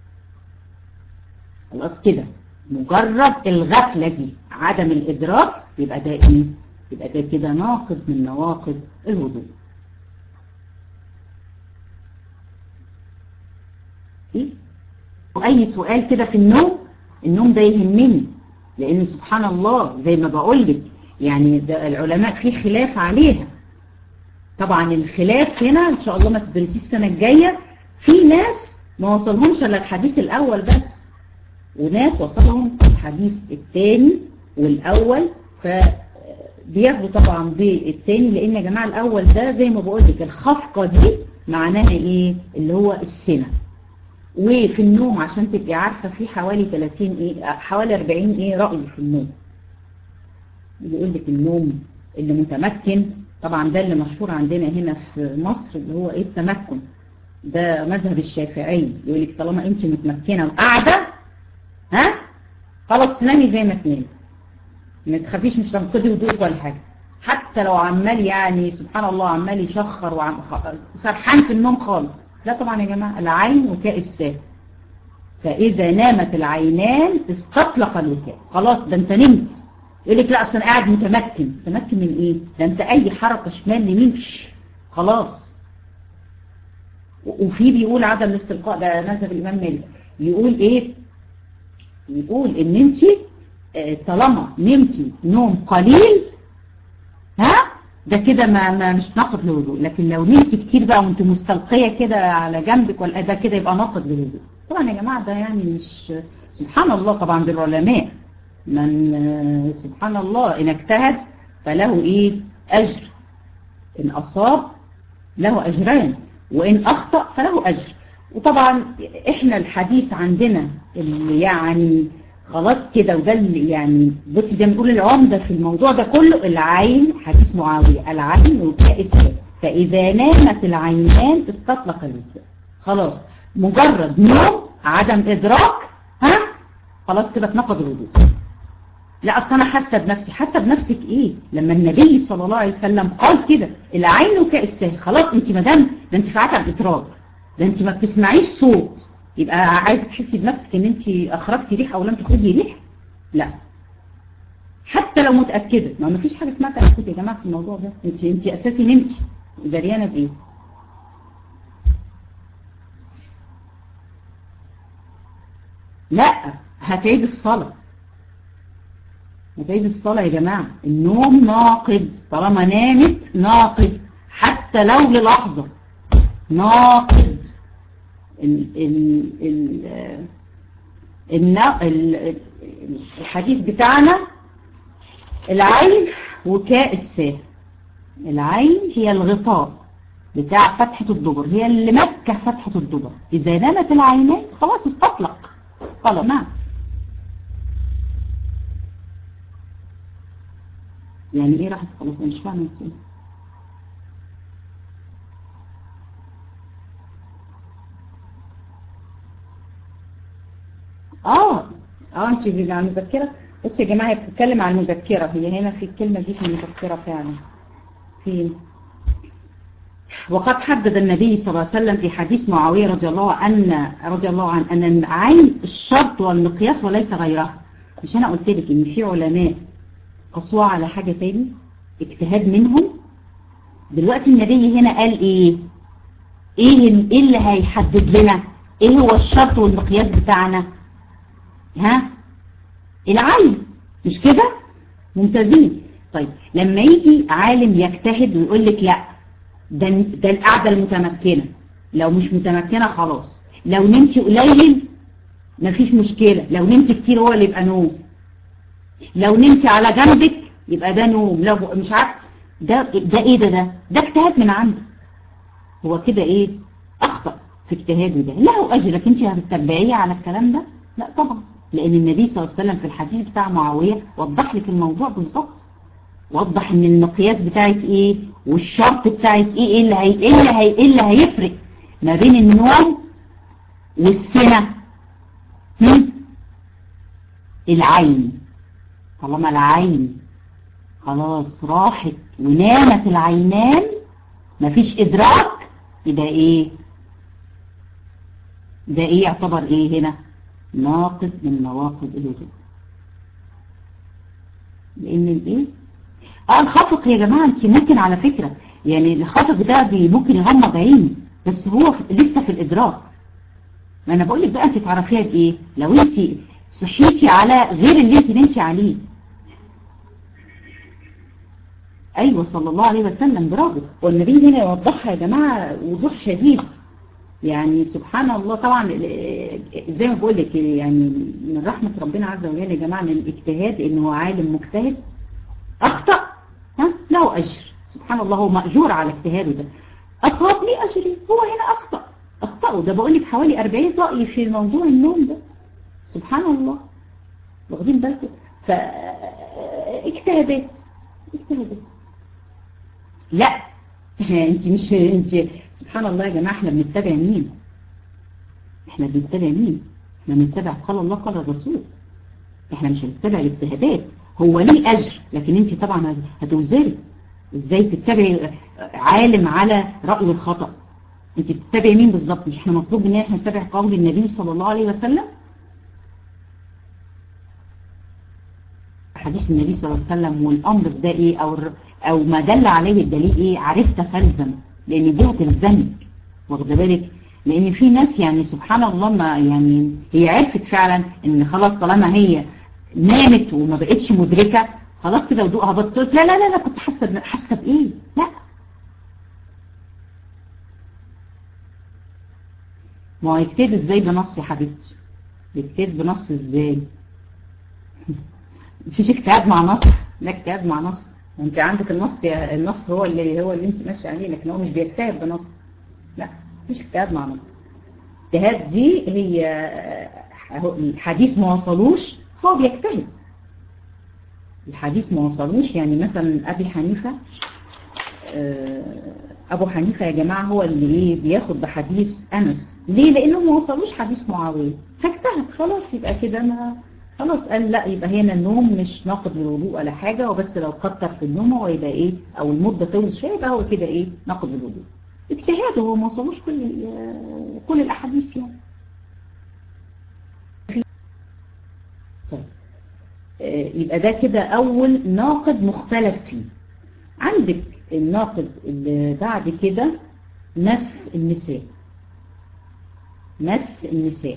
خلاص كده مجرد الغفلة دي عدم الإدراك يبقى ده إيه؟ يبقى ده كده ناقض من نواقض الوضوء إيه؟ وأي سؤال كده في النوم النوم ده يهمني لأن سبحان الله زي ما بقول لك يعني ده العلماء في خلاف عليها طبعا الخلاف هنا إن شاء الله ما تدرسيش السنة الجاية في ناس ما وصلهمش الا الحديث الاول بس وناس وصلهم الحديث الثاني والاول فبياخدوا طبعا بالثاني لان يا جماعه الاول ده زي ما بقول لك الخفقه دي معناها ايه اللي هو السنه وفي النوم عشان تبقي عارفه في حوالي 30 ايه حوالي 40 ايه راي في النوم بيقول لك النوم اللي متمكن طبعا ده اللي مشهور عندنا هنا في مصر اللي هو ايه التمكن ده مذهب الشافعي يقول لك طالما انت متمكنه وقاعده ها خلاص تنامي زي ما تنامي ما تخافيش مش تنقضي وضوءك ولا حاجه حتى لو عمال يعني سبحان الله عمال يشخر وعم سرحان في النوم خالص لا طبعا يا جماعه العين وكاء الساه فاذا نامت العينان استطلق الوكاء خلاص ده انت نمت يقول لك لا اصل انا قاعد متمكن متمكن من ايه ده انت اي حركه شمال يمين خلاص وفي بيقول عدم الاستلقاء ده مذهب الامام مالك يقول ايه يقول ان انت طالما نمتي نوم قليل ها ده كده ما, ما مش ناقض للوضوء لكن لو نمتي كتير بقى وانت مستلقيه كده على جنبك ولا ده كده يبقى ناقض للوضوء طبعا يا جماعه ده يعني مش سبحان الله طبعا بالعلماء من سبحان الله ان اجتهد فله ايه اجر ان اصاب له اجران وان اخطأ فله اجر وطبعا احنا الحديث عندنا اللي يعني خلاص كده وده اللي يعني بصي زي ما بنقول العمده في الموضوع ده كله العين حديث معاويه العين وكاء فاذا نامت العينان استطلق الوضوء خلاص مجرد نوم عدم ادراك ها خلاص كده اتنقض الوضوء لا اصل انا حاسه بنفسي حاسه بنفسك ايه لما النبي صلى الله عليه وسلم قال كده العين وكاء السهل خلاص انت ما دام ده انت في عدم ادراك ده انت ما بتسمعيش صوت يبقى عايزه تحسي بنفسك ان انت اخرجتي ريح او لم تخرجي ريح لا حتى لو متاكده ما فيش حاجه اسمها تاكد يا جماعه في الموضوع ده انت انت اساسي نمتي دريانه بايه لا هتعيد الصلاه هتعيد الصلاه يا جماعه النوم ناقد طالما نامت ناقد حتى لو للحظه ناقد ال ال ال ال الحديث بتاعنا العين وكاء الساه العين هي الغطاء بتاع فتحة الدبر هي اللي ماسكة فتحة الدبر إذا نامت العينين خلاص استطلق خلاص نعم يعني ايه راحت خلاص انا مش فاهمه انت اه اه انت على المذكره بص يا جماعه هي بتتكلم عن المذكره هي هنا في الكلمه دي في المذكره فعلا فين وقد حدد النبي صلى الله عليه وسلم في حديث معاويه رضي الله عنه رضي الله عنه ان العين الشرط والمقياس وليس غيرها مش انا قلت لك ان في علماء قصوها على حاجه تاني اجتهاد منهم دلوقتي النبي هنا قال ايه ايه ايه اللي هيحدد لنا ايه هو الشرط والمقياس بتاعنا ها العين مش كده ممتازين طيب لما يجي عالم يجتهد ويقول لك لا ده ده القعده المتمكنه لو مش متمكنه خلاص لو نمتي قليل مفيش مشكله لو نمت كتير هو اللي يبقى نوم لو نمتي على جنبك يبقى ده نوم لو مش عارف ده ده ايه ده ده ده اجتهاد من عنده هو كده ايه اخطا في اجتهاده ده له اجر لكن انت هتتبعيه على الكلام ده لا طبعا لان النبي صلى الله عليه وسلم في الحديث بتاع معاويه وضح لك الموضوع بالظبط وضح ان المقياس بتاعك ايه والشرط بتاعك ايه ايه اللي هي ايه اللي هي ايه اللي هيفرق ما بين النوم والسنه هم؟ العين طالما العين خلاص راحت ونامت العينان مفيش ادراك يبقى ايه ده ايه يعتبر ايه هنا ناقض من نواقض الوضوء لان الايه اه الخفق يا جماعه انت ممكن على فكره يعني الخفق ده بي ممكن يغمض عيني بس هو في لسه في الادراك ما انا بقول لك بقى انت تعرفيها بايه لو انت صحيتي على غير اللي انت نمتي عليه ايوه صلى الله عليه وسلم برافو والنبي هنا يوضحها يا جماعه وضوح شديد يعني سبحان الله طبعا زي ما بقول لك يعني من رحمه ربنا عز وجل يا جماعه من الاجتهاد ان هو عالم مجتهد اخطا ها له اجر سبحان الله هو ماجور على اجتهاده ده اصاب لي اجري هو هنا اخطا اخطاوا ده بقول لك حوالي 40 راي في موضوع النوم ده سبحان الله واخدين بالكم فاجتهادات اجتهادات لا انت مش انت سبحان الله يا جماعه احنا بنتبع مين احنا بنتبع مين احنا بنتبع قال الله قال الرسول احنا مش هنتبع الاجتهادات هو ليه اجر لكن انت طبعا هتوزري ازاي تتبعي عالم على راي الخطا انت بتتبعي مين بالظبط مش احنا مطلوب ان احنا نتبع قول النبي صلى الله عليه وسلم حديث النبي صلى الله عليه وسلم والامر ده ايه او او ما دل عليه الدليل ايه عرفت فالزم لان دي هتلزمك واخده بالك لان في ناس يعني سبحان الله ما يعني هي عرفت فعلا ان خلاص طالما هي نامت وما بقتش مدركه خلاص كده وضوءها بطل لا لا لا لا كنت حاسه حاسه بايه لا ما هو يكتب ازاي بنص يا حبيبتي يكتب بنص ازاي مفيش اجتهاد مع نص لا اجتهاد مع نص انت عندك النص النص هو اللي هو اللي انت ماشي عليه لكن هو مش بيجتهد بنص لا مفيش اجتهاد مع نص اجتهاد دي هي الحديث ما وصلوش هو بيجتهد الحديث ما وصلوش يعني مثلا ابي حنيفه ابو حنيفه يا جماعه هو اللي ايه بياخد بحديث انس ليه لانه ما وصلوش حديث معاويه فاجتهد خلاص يبقى كده ما خلاص قال لا يبقى هنا النوم مش ناقض للوضوء ولا حاجه وبس لو كتر في النوم هو يبقى ايه او المده طولت شويه يبقى هو كده ايه ناقض للوضوء اجتهاده هو ما وصلوش كل كل الاحاديث يعني طيب يبقى ده كده اول ناقض مختلف فيه عندك الناقض اللي بعد كده مس النساء مس النساء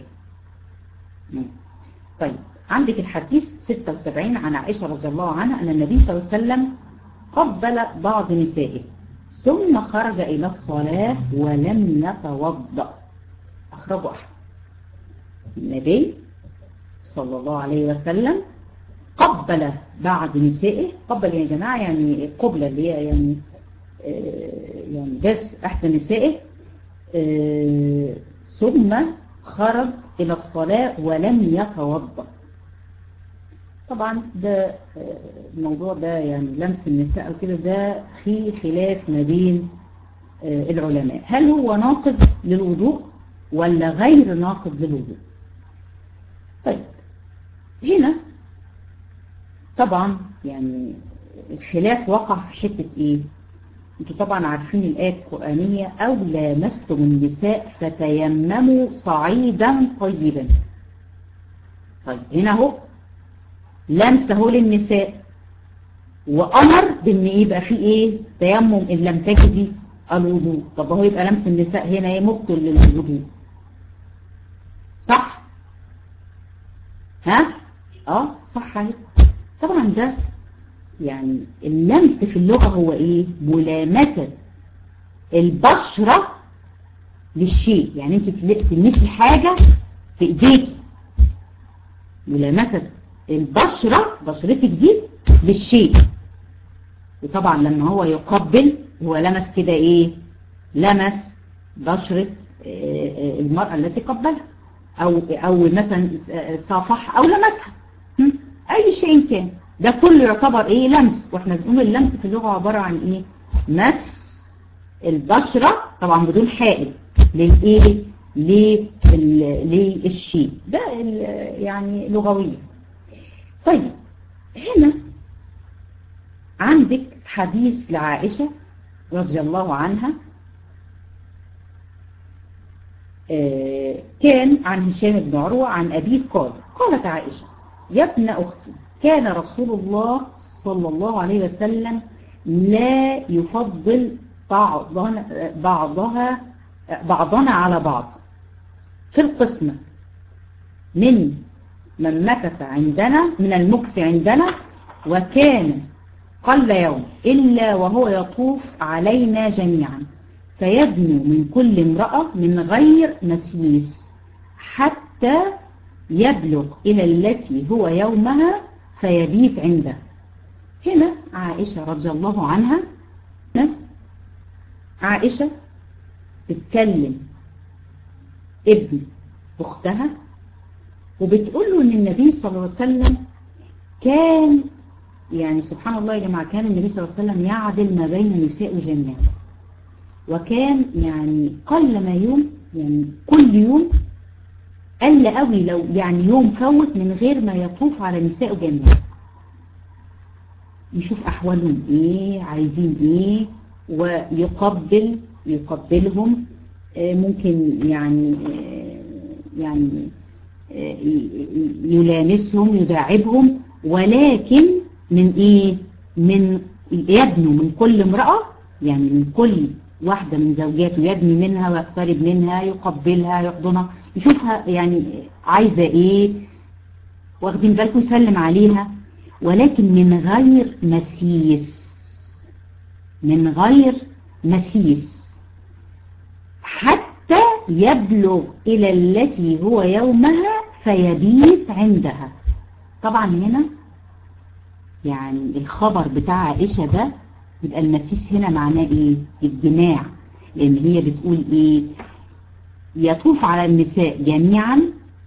طيب عندك الحديث 76 عن عائشة رضي الله عنها أن النبي صلى الله عليه وسلم قبل بعض نسائه ثم خرج إلى الصلاة ولم يتوضأ أخرجه أحمد النبي صلى الله عليه وسلم قبل بعض نسائه قبل يا جماعة يعني القبلة اللي هي يعني آه يعني بس أحد نسائه آه ثم خرج إلى الصلاة ولم يتوضأ طبعا ده الموضوع ده يعني لمس النساء وكده ده في خلاف ما بين العلماء هل هو ناقض للوضوء ولا غير ناقض للوضوء طيب هنا طبعا يعني الخلاف وقع في حتة ايه انتوا طبعا عارفين الآية القرآنية أو لامستم النساء فتيمموا صعيدا طيبا طيب هنا اهو لمس اهو للنساء وأمر بإن يبقى في إيه تيمم إن لم تجدي الوضوء طب هو يبقى لمس النساء هنا ايه مبطل للوضوء صح ها اه صح اهي طبعا ده يعني اللمس في اللغة هو ايه ملامسة البشرة للشيء يعني انت تلمسي حاجة في ايديكي ملامسة البشرة بشرتك دي للشيء وطبعا لما هو يقبل هو لمس كده ايه لمس بشرة المرأة التي قبلها او او مثلا صافح او لمسها اي شيء كان ده كله يعتبر ايه لمس واحنا بنقول اللمس في اللغة عبارة عن ايه مس البشرة طبعا بدون حائل للايه للشيء ده يعني لغويا طيب هنا عندك حديث لعائشة رضي الله عنها كان عن هشام بن عروة عن أبيه قال قالت عائشة يا ابن أختي كان رسول الله صلى الله عليه وسلم لا يفضل بعضنا بعضها بعضنا على بعض في القسمة من من مكث عندنا من المكث عندنا وكان قل يوم إلا وهو يطوف علينا جميعا فيدنو من كل امرأة من غير مسيس حتى يبلغ إلى التي هو يومها فيبيت عندها هنا عائشة رضي الله عنها عائشة بتكلم ابن أختها وبتقول له ان النبي صلى الله عليه وسلم كان يعني سبحان الله يا جماعة كان النبي صلى الله عليه وسلم يعدل ما بين نساء جميعا وكان يعني قل ما يوم يعني كل يوم قل قوي لو يعني يوم فوت من غير ما يطوف على نساء جميعا يشوف أحوالهم إيه عايزين إيه ويقبل يقبلهم ممكن يعني يعني يلامسهم يداعبهم ولكن من ايه من يدنو من كل امرأة يعني من كل واحدة من زوجاته يدني منها ويقترب منها يقبلها يحضنها يشوفها يعني عايزة ايه واخدين بالكم يسلم عليها ولكن من غير مسيس من غير مسيس حتى يبلغ إلى التي هو يومها فيبيت عندها طبعا هنا يعني الخبر بتاع عائشة ده يبقى المسيس هنا معناه ايه الجماع لان هي بتقول ايه يطوف على النساء جميعا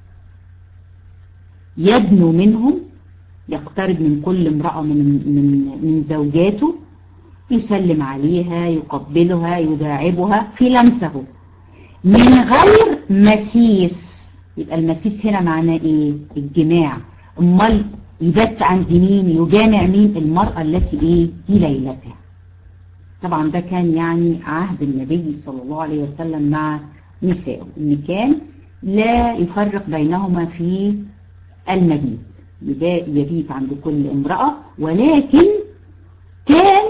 يدنو منهم يقترب من كل امرأة من, من, من زوجاته يسلم عليها يقبلها يداعبها في لمسه من غير مسيس يبقى المسيس هنا معناه ايه الجماع امال يبات عند مين يجامع مين المرأة التي ايه في ليلتها طبعا ده كان يعني عهد النبي صلى الله عليه وسلم مع نسائه ان كان لا يفرق بينهما في المبيت يبيت عند كل امرأة ولكن كان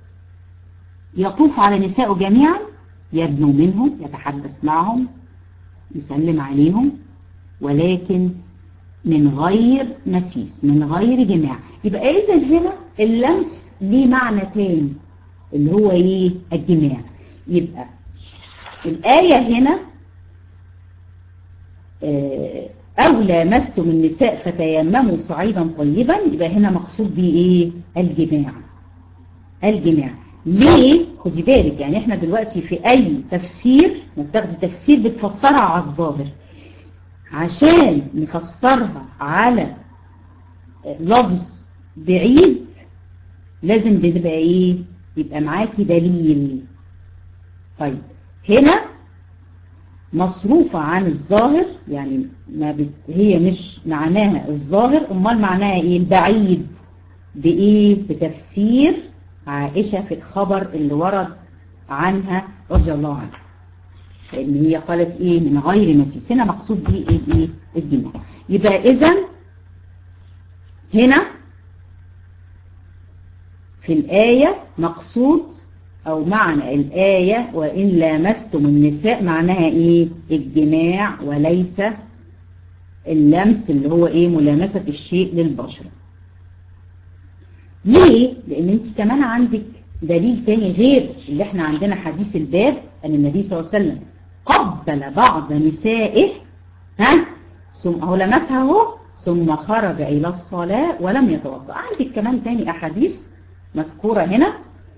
يطوف على نسائه جميعا يدنو منهم يتحدث معهم يسلم عليهم ولكن من غير مسيس من غير جماع يبقى اذا هنا اللمس ليه معنى تاني اللي هو ايه الجماع يبقى الآية هنا أو لامستم النساء فتيمموا صعيدا طيبا يبقى هنا مقصود بيه ايه الجماع الجماع ليه خدي بالك يعني احنا دلوقتي في اي تفسير بتاخدي تفسير بتفسرها على الظاهر عشان نفسرها على لفظ بعيد لازم بتبقى ايه يبقى معاكي دليل طيب هنا مصروفة عن الظاهر يعني ما بت... هي مش معناها الظاهر امال معناها ايه البعيد بايه بتفسير عائشة في الخبر اللي ورد عنها رضي الله عنها لان هي قالت ايه من غير مسيس هنا مقصود به ايه ايه الجماع يبقى اذا هنا في الآية مقصود أو معنى الآية وإن لامستم النساء معناها إيه الجماع وليس اللمس اللي هو إيه ملامسة الشيء للبشرة ليه؟ لأن أنت كمان عندك دليل تاني غير اللي احنا عندنا حديث الباب أن النبي صلى الله عليه وسلم قبل بعض نسائه ها ثم هو لمسها هو ثم خرج إلى الصلاة ولم يتوضأ عندك كمان تاني أحاديث مذكورة هنا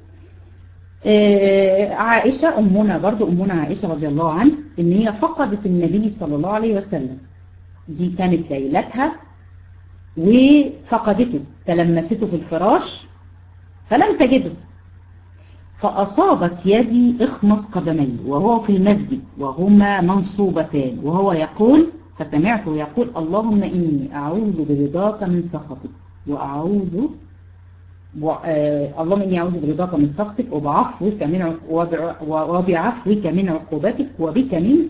آه عائشة أمنا برضو أمنا عائشة رضي الله عنها إن هي فقدت النبي صلى الله عليه وسلم دي كانت ليلتها وفقدته تلمسته في الفراش فلم تجده فأصابت يدي اخمص قدمي وهو في المسجد وهما منصوبتان وهو يقول فسمعته يقول اللهم إني أعوذ برضاك من سخطك وأعوذ اللهم إني أعوذ برضاك من سخطك وبعفوك من وبعفوك من عقوبتك وبك منك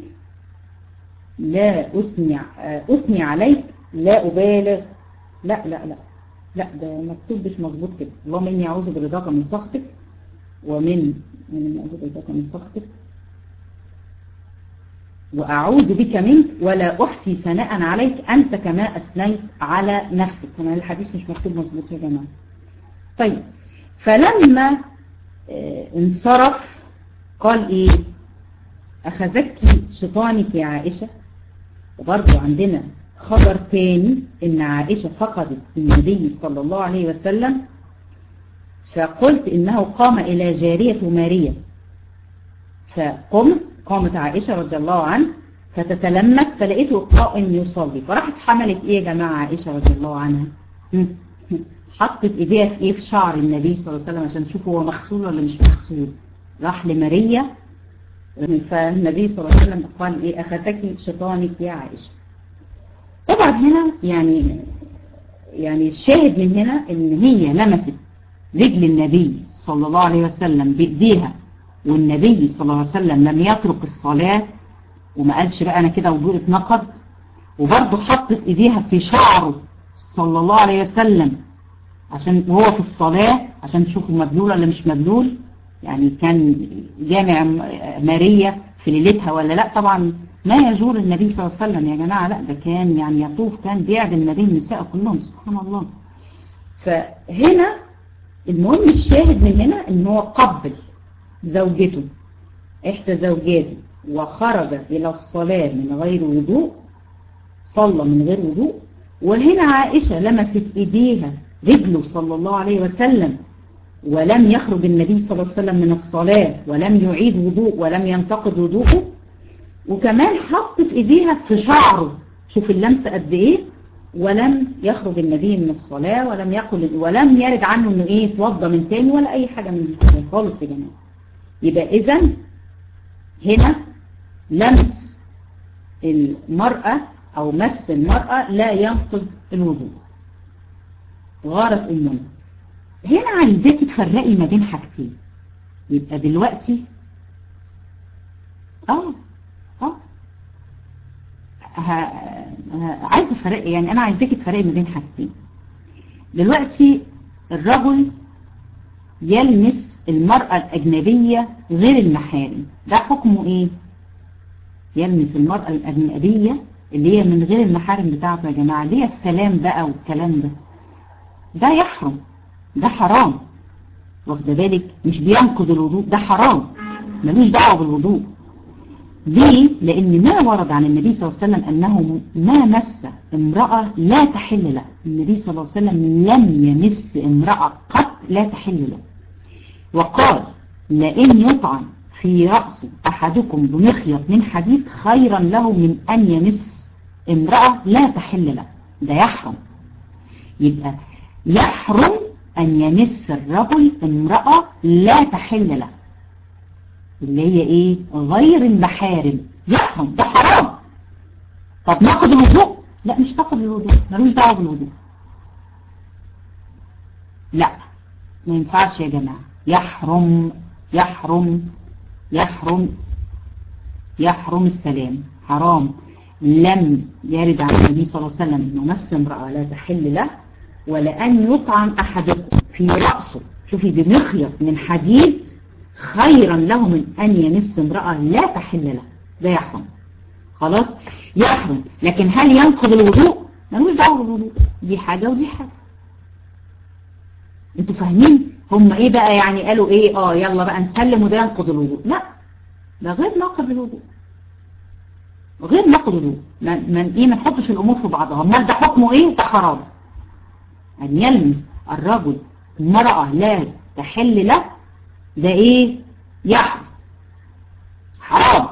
لا أثني أثني عليك لا أبالغ لا لا لا لا ده مكتوب مش مظبوط كده اللهم إني أعوذ برضاك من سخطك ومن من أعوذ برضاك من سخطك وأعوذ بك منك ولا أحصي ثناء عليك أنت كما أثنيت على نفسك كمان الحديث مش مكتوب مظبوط يا جماعة طيب فلما اه انصرف قال ايه اخذك شيطانك يا عائشة وبرضو عندنا خبر تاني ان عائشة فقدت النبي صلى الله عليه وسلم فقلت انه قام الى جارية ماريا فقمت قامت عائشة رضي الله عنها فتتلمس فلقيته قائم يصلي فراحت حملت ايه يا جماعة عائشة رضي الله عنها حطت ايديها في ايه في شعر النبي صلى الله عليه وسلم عشان تشوف هو مغسول ولا مش مغسول راح لماريا فالنبي صلى الله عليه وسلم قال ايه اخذتك شيطانك يا عائشة طبعا هنا يعني يعني الشاهد من هنا ان هي لمست رجل النبي صلى الله عليه وسلم بايديها والنبي صلى الله عليه وسلم لم يترك الصلاة وما قالش بقى انا كده وضوء اتنقض وبرضه حطت ايديها في شعره صلى الله عليه وسلم عشان وهو في الصلاة عشان تشوفوا مبلول ولا مش مبلول يعني كان جامع ماريا في ليلتها ولا لا طبعا ما يجور النبي صلى الله عليه وسلم يا جماعة لا ده كان يعني يطوف كان بيعدل ما بين النساء كلهم سبحان الله فهنا المهم الشاهد من هنا ان هو قبل زوجته احدى زوجاته وخرج الى الصلاة من غير وضوء صلى من غير وضوء وهنا عائشة لمست ايديها رجله صلى الله عليه وسلم ولم يخرج النبي صلى الله عليه وسلم من الصلاة ولم يعيد وضوء ولم ينتقد وضوءه وكمان حطت ايديها في شعره شوف اللمسة قد ايه ولم يخرج النبي من الصلاة ولم يقل ولم يرد عنه انه ايه يتوضى من تاني ولا اي حاجة من دي خالص يا جماعة يبقى اذا هنا لمس المرأة او مس المرأة لا ينقض الوضوء غارت امنا هنا عايزاكي تفرقي ما بين حاجتين يبقى دلوقتي اه اه عايزه تفرقي يعني انا عايزاكي تفرقي ما بين حاجتين دلوقتي الرجل يلمس المرأة الأجنبية غير المحارم ده حكمه ايه يلمس المرأة الأجنبية اللي هي من غير المحارم بتاعته يا جماعة اللي هي السلام بقى والكلام ده ده يحرم ده حرام واخده بالك مش بينقض الوضوء ده حرام ملوش دعوه بالوضوء ليه لان ما ورد عن النبي صلى الله عليه وسلم انه ما مس امراه لا تحل له النبي صلى الله عليه وسلم لم يمس امراه قط لا تحل له وقال لئن يطعن في راس احدكم بمخيط من حديد خيرا له من ان يمس امراه لا تحل له ده يحرم يبقى يحرم أن يمس الرجل امرأة لا تحل له اللي هي إيه غير المحارم يحرم ده حرام طب ناخد الوضوء لا مش تاخد الوضوء ملوش دعوه بالوضوء لا ما ينفعش يا جماعة يحرم يحرم يحرم يحرم السلام حرام لم يرد عن النبي صلى الله عليه وسلم انه مس امرأة لا تحل له ولأن يطعن أحدكم في رأسه شوفي بمخيط من حديد خيرا له من أن يمس امرأة لا تحل له ده يحرم خلاص يحرم لكن هل ينقض الوضوء ملوش دعوه بالوضوء دي حاجة ودي حاجة انتوا فاهمين هم ايه بقى يعني قالوا ايه اه يلا بقى نسلم وده ينقض الوضوء لا ده غير ناقض الوضوء غير ناقض الوضوء من, من ايه ما نحطش الامور في بعضها امال ده حكمه ايه ده حرام أن يلمس الرجل المرأة لا تحل له ده إيه يحرم حرام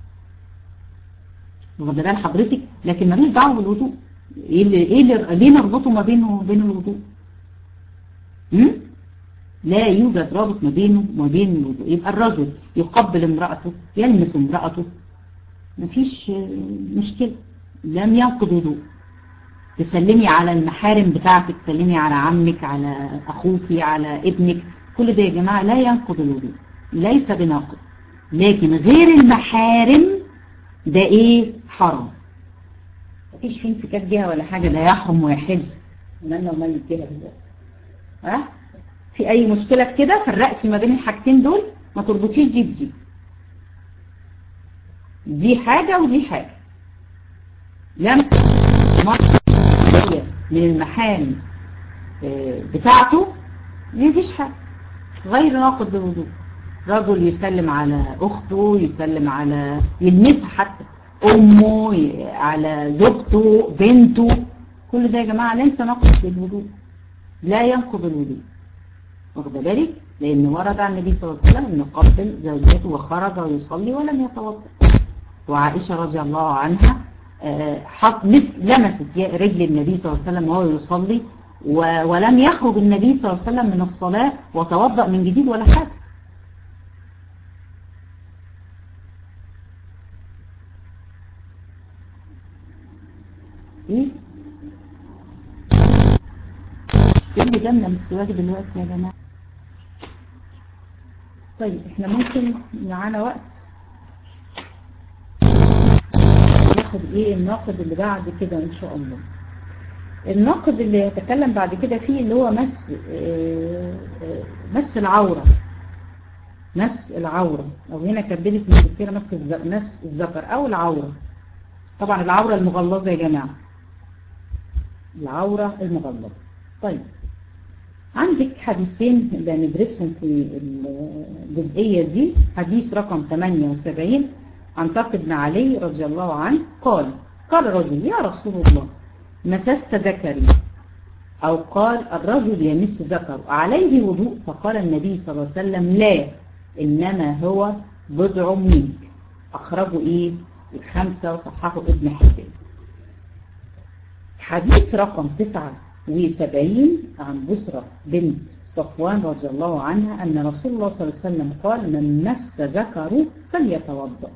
واخد بال حضرتك لكن ملوش دعوه بالوضوء ايه اللي ايه اللي ليه نربطه ما بينه وبين الوضوء امم لا يوجد رابط ما بينه وما بين الوضوء يبقى الرجل يقبل امرأته يلمس امرأته مفيش مشكلة لم ينقض وضوء تسلمي على المحارم بتاعتك تسلمي على عمك على أخوك على ابنك كل ده يا جماعة لا ينقض الوضوء ليس بناقض لكن غير المحارم ده ايه حرام مفيش فين انفكاك بيها ولا حاجة ده يحرم ويحل مالنا ومال كده دلوقتي ها في اي مشكلة في كده فرقتي ما بين الحاجتين دول ما تربطيش دي بدي دي حاجة ودي حاجة لم من المحارم بتاعته مفيش حاجة غير ناقض للوضوء رجل يسلم على أخته يسلم على يلمسها حتى أمه على زوجته بنته كل ده يا جماعة ليس ناقض للوضوء لا ينقض الوضوء واخد بالك لأن ورد عن النبي صلى الله عليه وسلم أنه قبل زوجته وخرج ويصلي ولم يتوضأ وعائشة رضي الله عنها حط لمست رجل النبي صلى الله عليه وسلم وهو يصلي ولم يخرج النبي صلى الله عليه وسلم من الصلاة وتوضأ من جديد ولا حاجة ايه ايه اللي جالنا من السواق دلوقتي يا جماعة طيب احنا ممكن معانا وقت ناخد ايه الناقد اللي بعد كده ان شاء الله الناقد اللي يتكلم بعد كده فيه اللي هو مس مس العورة مس العورة او هنا كبدت مذكرة مس مس الذكر او العورة طبعا العورة المغلظة يا جماعة العورة المغلظة طيب عندك حديثين اللي هندرسهم في الجزئية دي حديث رقم 78 عن طارق بن علي رضي الله عنه قال قال رجل يا رسول الله مسست ذكري أو قال الرجل يمس ذكره عليه وضوء فقال النبي صلى الله عليه وسلم لا إنما هو بضع منك أخرجوا إيه الخمسة وصححوا ابن حبان حديث رقم 79 عن بسرة بنت صفوان رضي الله عنها أن رسول الله صلى الله عليه وسلم قال من مس ذكره فليتوضأ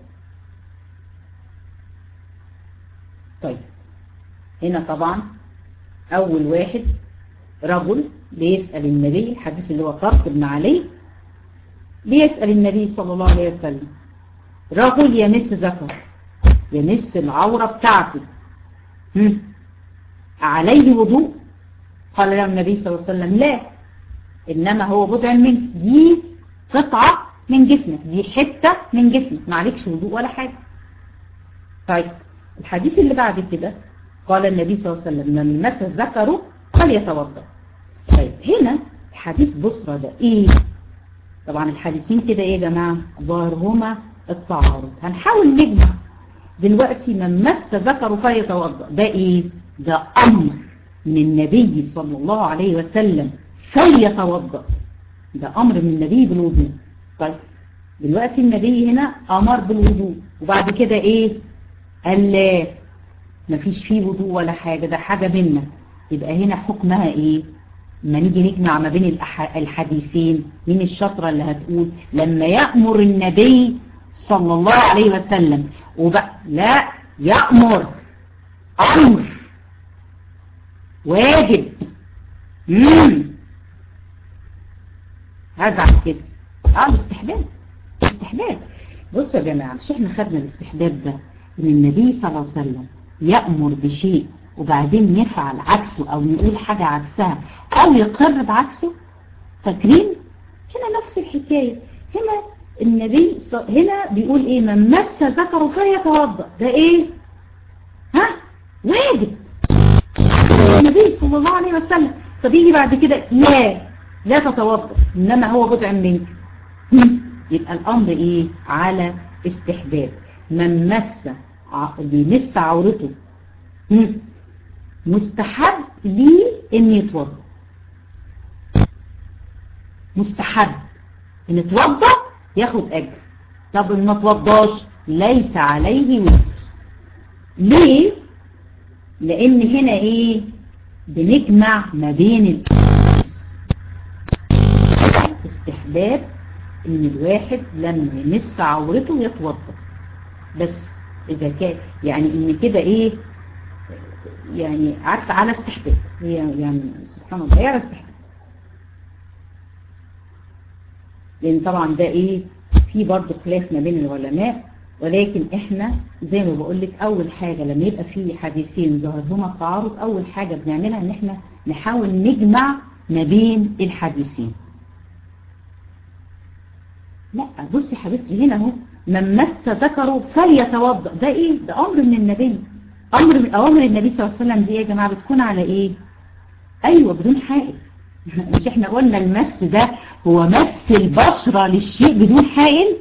طيب هنا طبعا أول واحد رجل بيسأل النبي الحديث اللي هو طرق بن علي بيسأل النبي صلى الله عليه وسلم رجل يمس ذكر يمس العورة بتاعته هم. عليه وضوء قال له النبي صلى الله عليه وسلم لا إنما هو بضع منك دي قطعة من جسمك دي حتة من جسمك ما عليكش وضوء ولا حاجة طيب الحديث اللي بعد كده قال النبي صلى الله عليه وسلم من مس ذكره فليتوضا طيب هنا حديث بصرة ده ايه طبعا الحديثين كده ايه يا جماعة ظاهرهما التعارض هنحاول نجمع دلوقتي من مس ذكره فليتوضا ده ايه ده امر من النبي صلى الله عليه وسلم فليتوضا ده امر من النبي بالوضوء طيب دلوقتي النبي هنا امر بالوضوء وبعد كده ايه قال لا مفيش فيه وضوء ولا حاجة ده حاجة منا يبقى هنا حكمها ايه ما نيجي نجمع ما بين الحديثين مين الشطرة اللي هتقول لما يأمر النبي صلى الله عليه وسلم وبقى لا يأمر أمر واجب مم. هزعل كده اه الاستحباب استحباب بصوا يا جماعة مش احنا خدنا الاستحباب ده ان النبي صلى الله عليه وسلم يأمر بشيء وبعدين يفعل عكسه او يقول حاجة عكسها او يقر بعكسه فاكرين هنا نفس الحكاية هنا النبي ص... هنا بيقول ايه من مس ذكره فليتوضا ده ايه ها واجب النبي صلى الله عليه وسلم طب يجي بعد كده لا لا تتوضا انما هو بضع منك يبقى الامر ايه على استحباب من مس بيمس عورته مستحب ليه ان يتوضا مستحب ان يتوضا ياخد اجر طب ان ما توضاش ليس عليه وزر ليه لان هنا ايه بنجمع ما بين استحباب ان الواحد لما يمس عورته يتوضا بس اذا كان يعني ان كده ايه يعني عارفه على استحباب هي يعني سبحان الله هي على استحباب لان طبعا ده ايه في برضه خلاف ما بين العلماء ولكن احنا زي ما بقول لك اول حاجه لما يبقى في حديثين ظاهرهما التعارض اول حاجه بنعملها ان احنا نحاول نجمع ما بين الحديثين لا بصي حبيبتي هنا اهو من مس ذكره فليتوضا ده ايه ده امر من النبي امر من اوامر النبي صلى الله عليه وسلم دي يا جماعه بتكون على ايه ايوه بدون حائل مش احنا قلنا المس ده هو مس البشره للشيء بدون حائل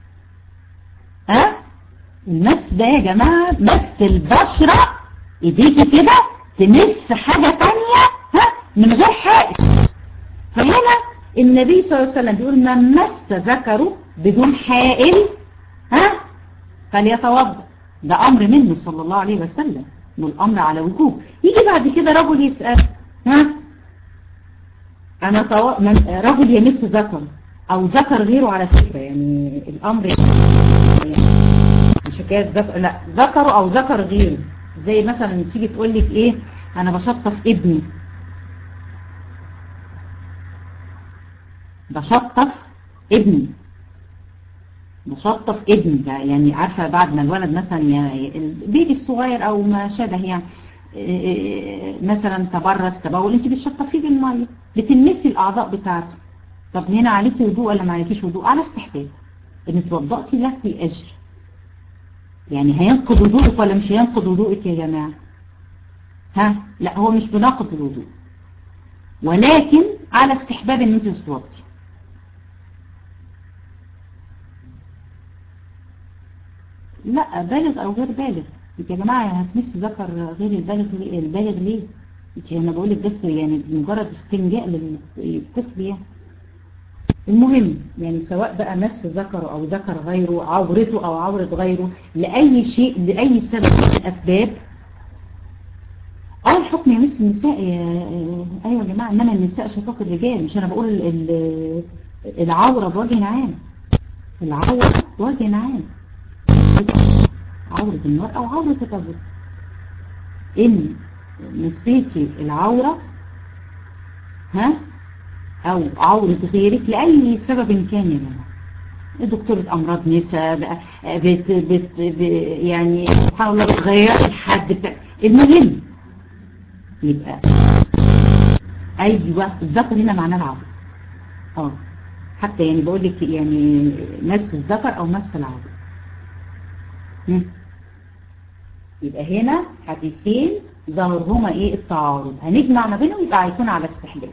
ها المس ده يا جماعه مس البشره ايديكي كده تمس حاجه ثانيه ها من غير حائل فهنا النبي صلى الله عليه وسلم بيقول من مس ذكره بدون حائل ها فليتوضا ده امر منه صلى الله عليه وسلم والامر على وجوب يجي بعد كده رجل يسال ها انا طو... من... رجل يمس ذكر او ذكر غيره على فكره يعني الامر يعني مش حكايه ذكر لا ذكر او ذكر غيره زي مثلا تيجي تقول لك ايه انا بشطف ابني بشطف ابني بشطف ابني يعني عارفة بعد ما الولد مثلا البيبي الصغير او ما شابه يعني مثلا تبرز تبول انت بتشطفيه بالميه بتلمسي الاعضاء بتاعته طب هنا عليكي وضوء ولا ما عليكيش وضوء على استحباب ان اتوضأتي لك اجر يعني هينقض وضوءك ولا مش هينقض وضوءك يا جماعه ها لا هو مش بناقض الوضوء ولكن على استحباب ان انت تتوضي لا بالغ او غير بالغ انت يا جماعه هتمس ذكر غير البالغ ليه البالغ ليه انت انا بقول لك بس يعني مجرد استنجاء للطفل يعني المهم يعني سواء بقى مس ذكره او ذكر غيره عورته او عورة غيره لأي شيء لأي سبب من الأسباب اه الحكم يمس النساء يا ايوه يا جماعه انما النساء شقاق الرجال مش انا بقول ال- العوره بوجه عام العوره بوجه عام عوره المراه وعوره الرجل ان نسيتي العوره ها او عوره غيرك لاي سبب كان يا جماعه دكتورة أمراض نساء بقى بت بت ب يعني سبحان الله بتغير الحد بتاع المهم يبقى أيوة الذكر هنا معناه العورة اه حتى يعني بقول لك يعني مس الذكر أو مس العورة هم. يبقى هنا حديثين ظاهرهما ايه التعارض هنجمع ما بينهم يبقى هيكون على استحباب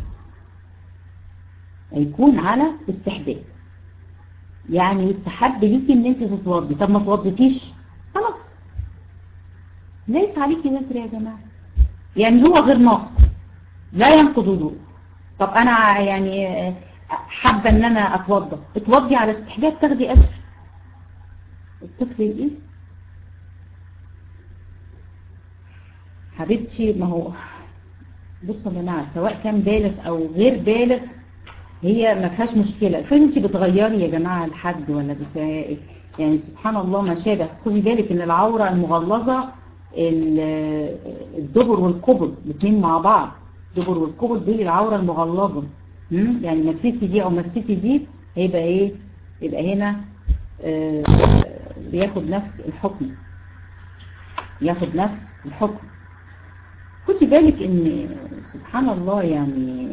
هيكون على استحباب يعني يستحب ليكي ان انت تتوضي طب ما توضيتيش خلاص ليس عليكي وزر يا جماعه يعني هو غير ناقض لا ينقض وضوء طب انا يعني حابه ان انا اتوضى اتوضي على استحباب تاخدي اجر الطفل ايه حبيبتي ما هو بصوا يا جماعه سواء كان بالغ او غير بالغ هي ما فيهاش مشكله فانت بتغيري يا جماعه الحد ولا بتاع يعني سبحان الله ما شابه خدي بالك ان العوره المغلظه الدبر والقبل الاثنين مع بعض الدبر والقبل دي العوره المغلظه يعني مسيتي دي او مسيتي دي هيبقى ايه يبقى هنا آه بياخد نفس الحكم ياخد نفس الحكم خدي بالك ان سبحان الله يعني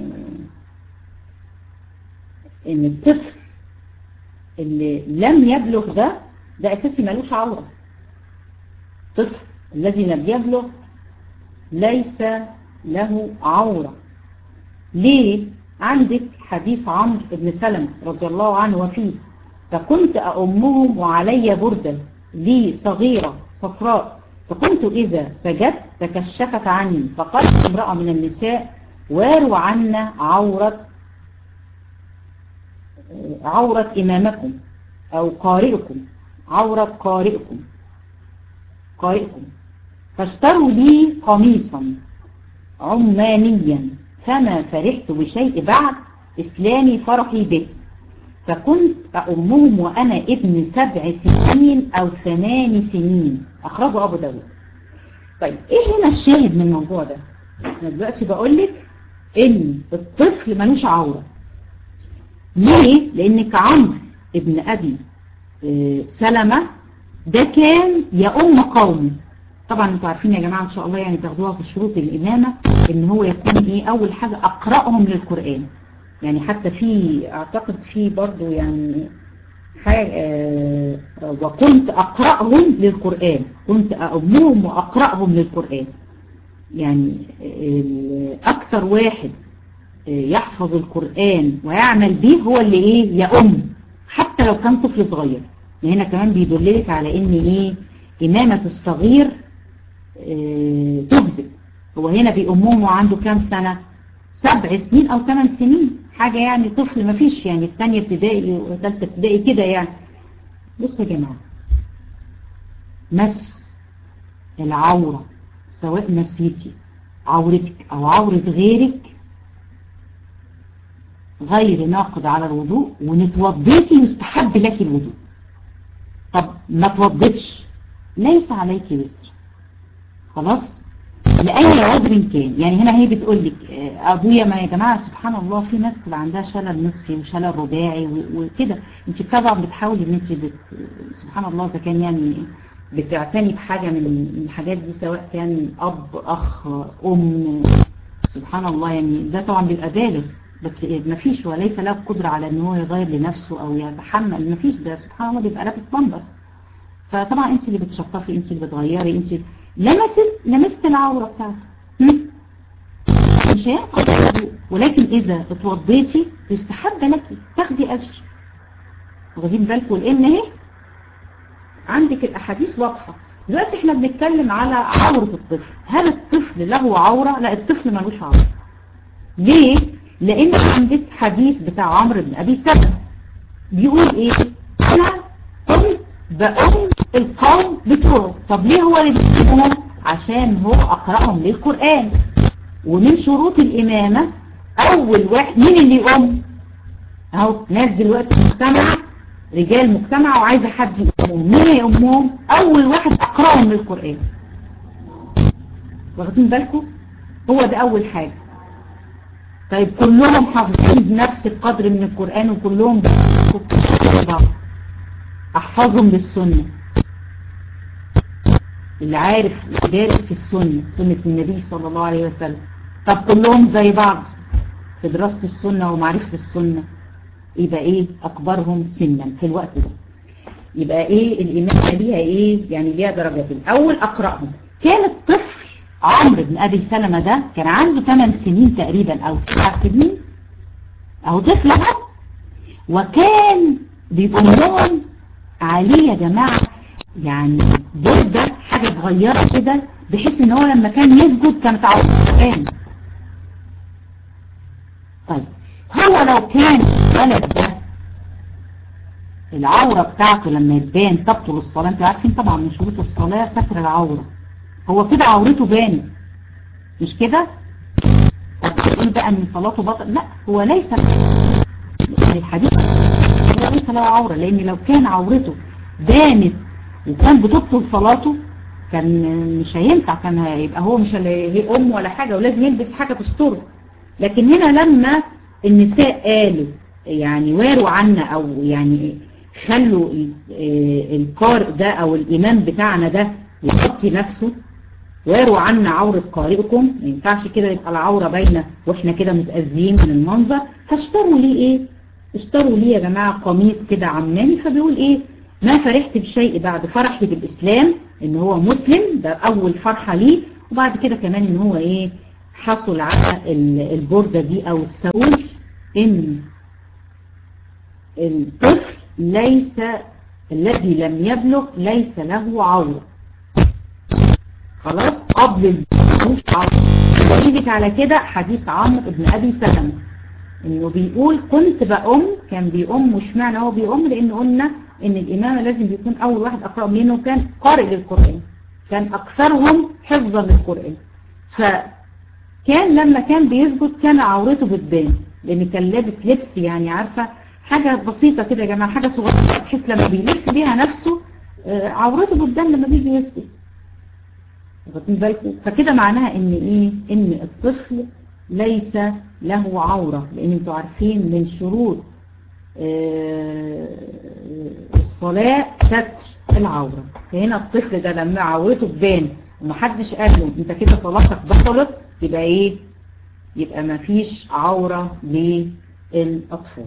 ان الطفل اللي لم يبلغ ده ده اساسي ملوش عوره الطفل الذي لم يبلغ ليس له عوره ليه عندك حديث عمرو بن سلمة رضي الله عنه وفيه فكنت أأمهم وعلي بردة لي صغيرة صفراء فكنت إذا سجدت تكشفت عني فقالت امرأة من النساء واروا عنا عورة عورة إمامكم أو قارئكم عورة قارئكم قارئكم فاشتروا لي قميصا عمانيا فما فرحت بشيء بعد إسلامي فرحي به فكنت أمهم وأنا ابن سبع سنين أو ثمان سنين أخرجه أبو داود طيب إيه هنا الشاهد من الموضوع ده أنا دلوقتي بقول لك إن الطفل ملوش عورة ليه؟ لأنك عمرو ابن أبي سلمة ده كان يأم قومه طبعا انتوا عارفين يا جماعة ان شاء الله يعني تاخدوها في شروط الإمامة ان هو يكون ايه اول حاجة اقرأهم للقرآن يعني حتى في اعتقد في برضو يعني حاجة آه وكنت اقرأهم للقرآن كنت أأمهم واقرأهم للقرآن يعني اكتر واحد يحفظ القرآن ويعمل به هو اللي ايه يأم حتى لو كان طفل صغير هنا كمان بيدللك على ان ايه امامة الصغير اه تجزئ هو هنا بيأمهم وعنده كام سنة سبع سنين او ثمان سنين حاجة يعني طفل ما فيش يعني في ثانية ابتدائي وثالثة ابتدائي كده يعني بصوا يا جماعة مس العورة سواء مسيتي عورتك او عورة غيرك غير ناقض على الوضوء ونتوضيتي يستحب لك الوضوء طب ما توضيتش ليس عليك وزر خلاص لأي عذر كان يعني هنا هي بتقول لك أبويا ما يا جماعة سبحان الله في ناس بتبقى عندها شلل نصفي وشلل رباعي وكده انت طبعا بتحاولي ان انت بت... سبحان الله اذا كان يعني بتعتني بحاجة من الحاجات دي سواء كان أب أخ أم سبحان الله يعني ده طبعا بيبقى بالغ بس ما فيش وليس له قدرة على ان هو يغير لنفسه او يتحمل ما فيش ده سبحان الله بيبقى لابس بامبرز فطبعا انت اللي بتشطفي انت اللي بتغيري انت لمست لمست العورة بتاعته مش هينقض ولكن اذا اتوضيتي يستحب لك تاخدي اجر واخدين بالكم لان اهي عندك الاحاديث واضحه دلوقتي احنا بنتكلم على عورة الطفل هل الطفل الطفل له عورة لا الطفل ملوش عورة ليه؟ لأن عندك حديث بتاع عمرو بن أبي سلمة بيقول إيه؟ أنا كنت بأم القوم بتوعه طب ليه هو اللي بيكتبهم؟ عشان هو أقرأهم للقرآن ومن شروط الإمامة أول واحد مين اللي يقوم؟ أهو ناس دلوقتي مجتمع رجال مجتمع وعايزة حد يقومهم مين يقومهم؟ أول واحد أقرأهم للقرآن واخدين بالكم؟ هو ده أول حاجة طيب كلهم حافظين بنفس القدر من القرآن وكلهم بعض احفظهم بالسنة اللي عارف دارس في السنة سنة النبي صلى الله عليه وسلم طب كلهم زي بعض في دراسة السنة ومعرفة السنة يبقى ايه اكبرهم سنا في الوقت ده يبقى ايه الامامة ليها ايه يعني ليها درجتين اول اقرأهم كان الطفل عمرو بن ابي سلمة ده كان عنده 8 سنين تقريبا او 9 سنين اهو طفل اهو وكان بيقول لهم عليه يا جماعة يعني بردة حاجة صغيرة كده بحيث ان هو لما كان يسجد كانت عورة القرآن طيب هو لو كان الولد ده العورة بتاعته لما يبان تبطل الصلاة انتوا عارفين طبعا من شروط الصلاة ستر العورة هو كده عورته بانت مش كده؟ تقول بقى ان صلاته بطل لا هو ليس الحديث هو ليس له عورة لان لو كان عورته بانت وكان بتبطل صلاته كان مش هينفع كان هيبقى هو مش هي ام ولا حاجة ولازم يلبس حاجة تستره لكن هنا لما النساء قالوا يعني واروا عنا او يعني خلوا القارئ ده او الامام بتاعنا ده يغطي نفسه واروا عنا عورة قارئكم ما ينفعش كده يبقى العورة باينة واحنا كده متأذيين من المنظر فاشتروا ليه ايه اشتروا ليه يا جماعة قميص كده عماني فبيقول ايه ما فرحت بشيء بعد فرحي بالإسلام ان هو مسلم ده اول فرحة ليه وبعد كده كمان ان هو ايه حصل على البردة دي او السول ان الطفل ليس الذي لم يبلغ ليس له عورة خلاص قبل مش عورة يجيك على كده حديث عمرو بن ابي سلمة انه بيقول كنت بأم كان بيأم مش معنى هو بيأم لان قلنا ان الامامة لازم بيكون اول واحد اقرأ لانه كان قارئ للقرآن كان اكثرهم حفظا للقرآن فكان لما كان بيسجد كان عورته بتبان لان كان لابس لبس يعني عارفة حاجة بسيطة كده يا جماعة حاجة صغيرة بحيث لما بيلف بيها نفسه عورته بتبان لما بيجي يسجد واخدين بالكم فكده معناها ان ايه ان الطفل ليس له عورة لان انتوا عارفين من شروط الصلاة ستر العورة فهنا الطفل ده لما عورته تبان ومحدش قال له انت كده صلاتك بطلت يبقى ايه يبقى ما فيش عورة للأطفال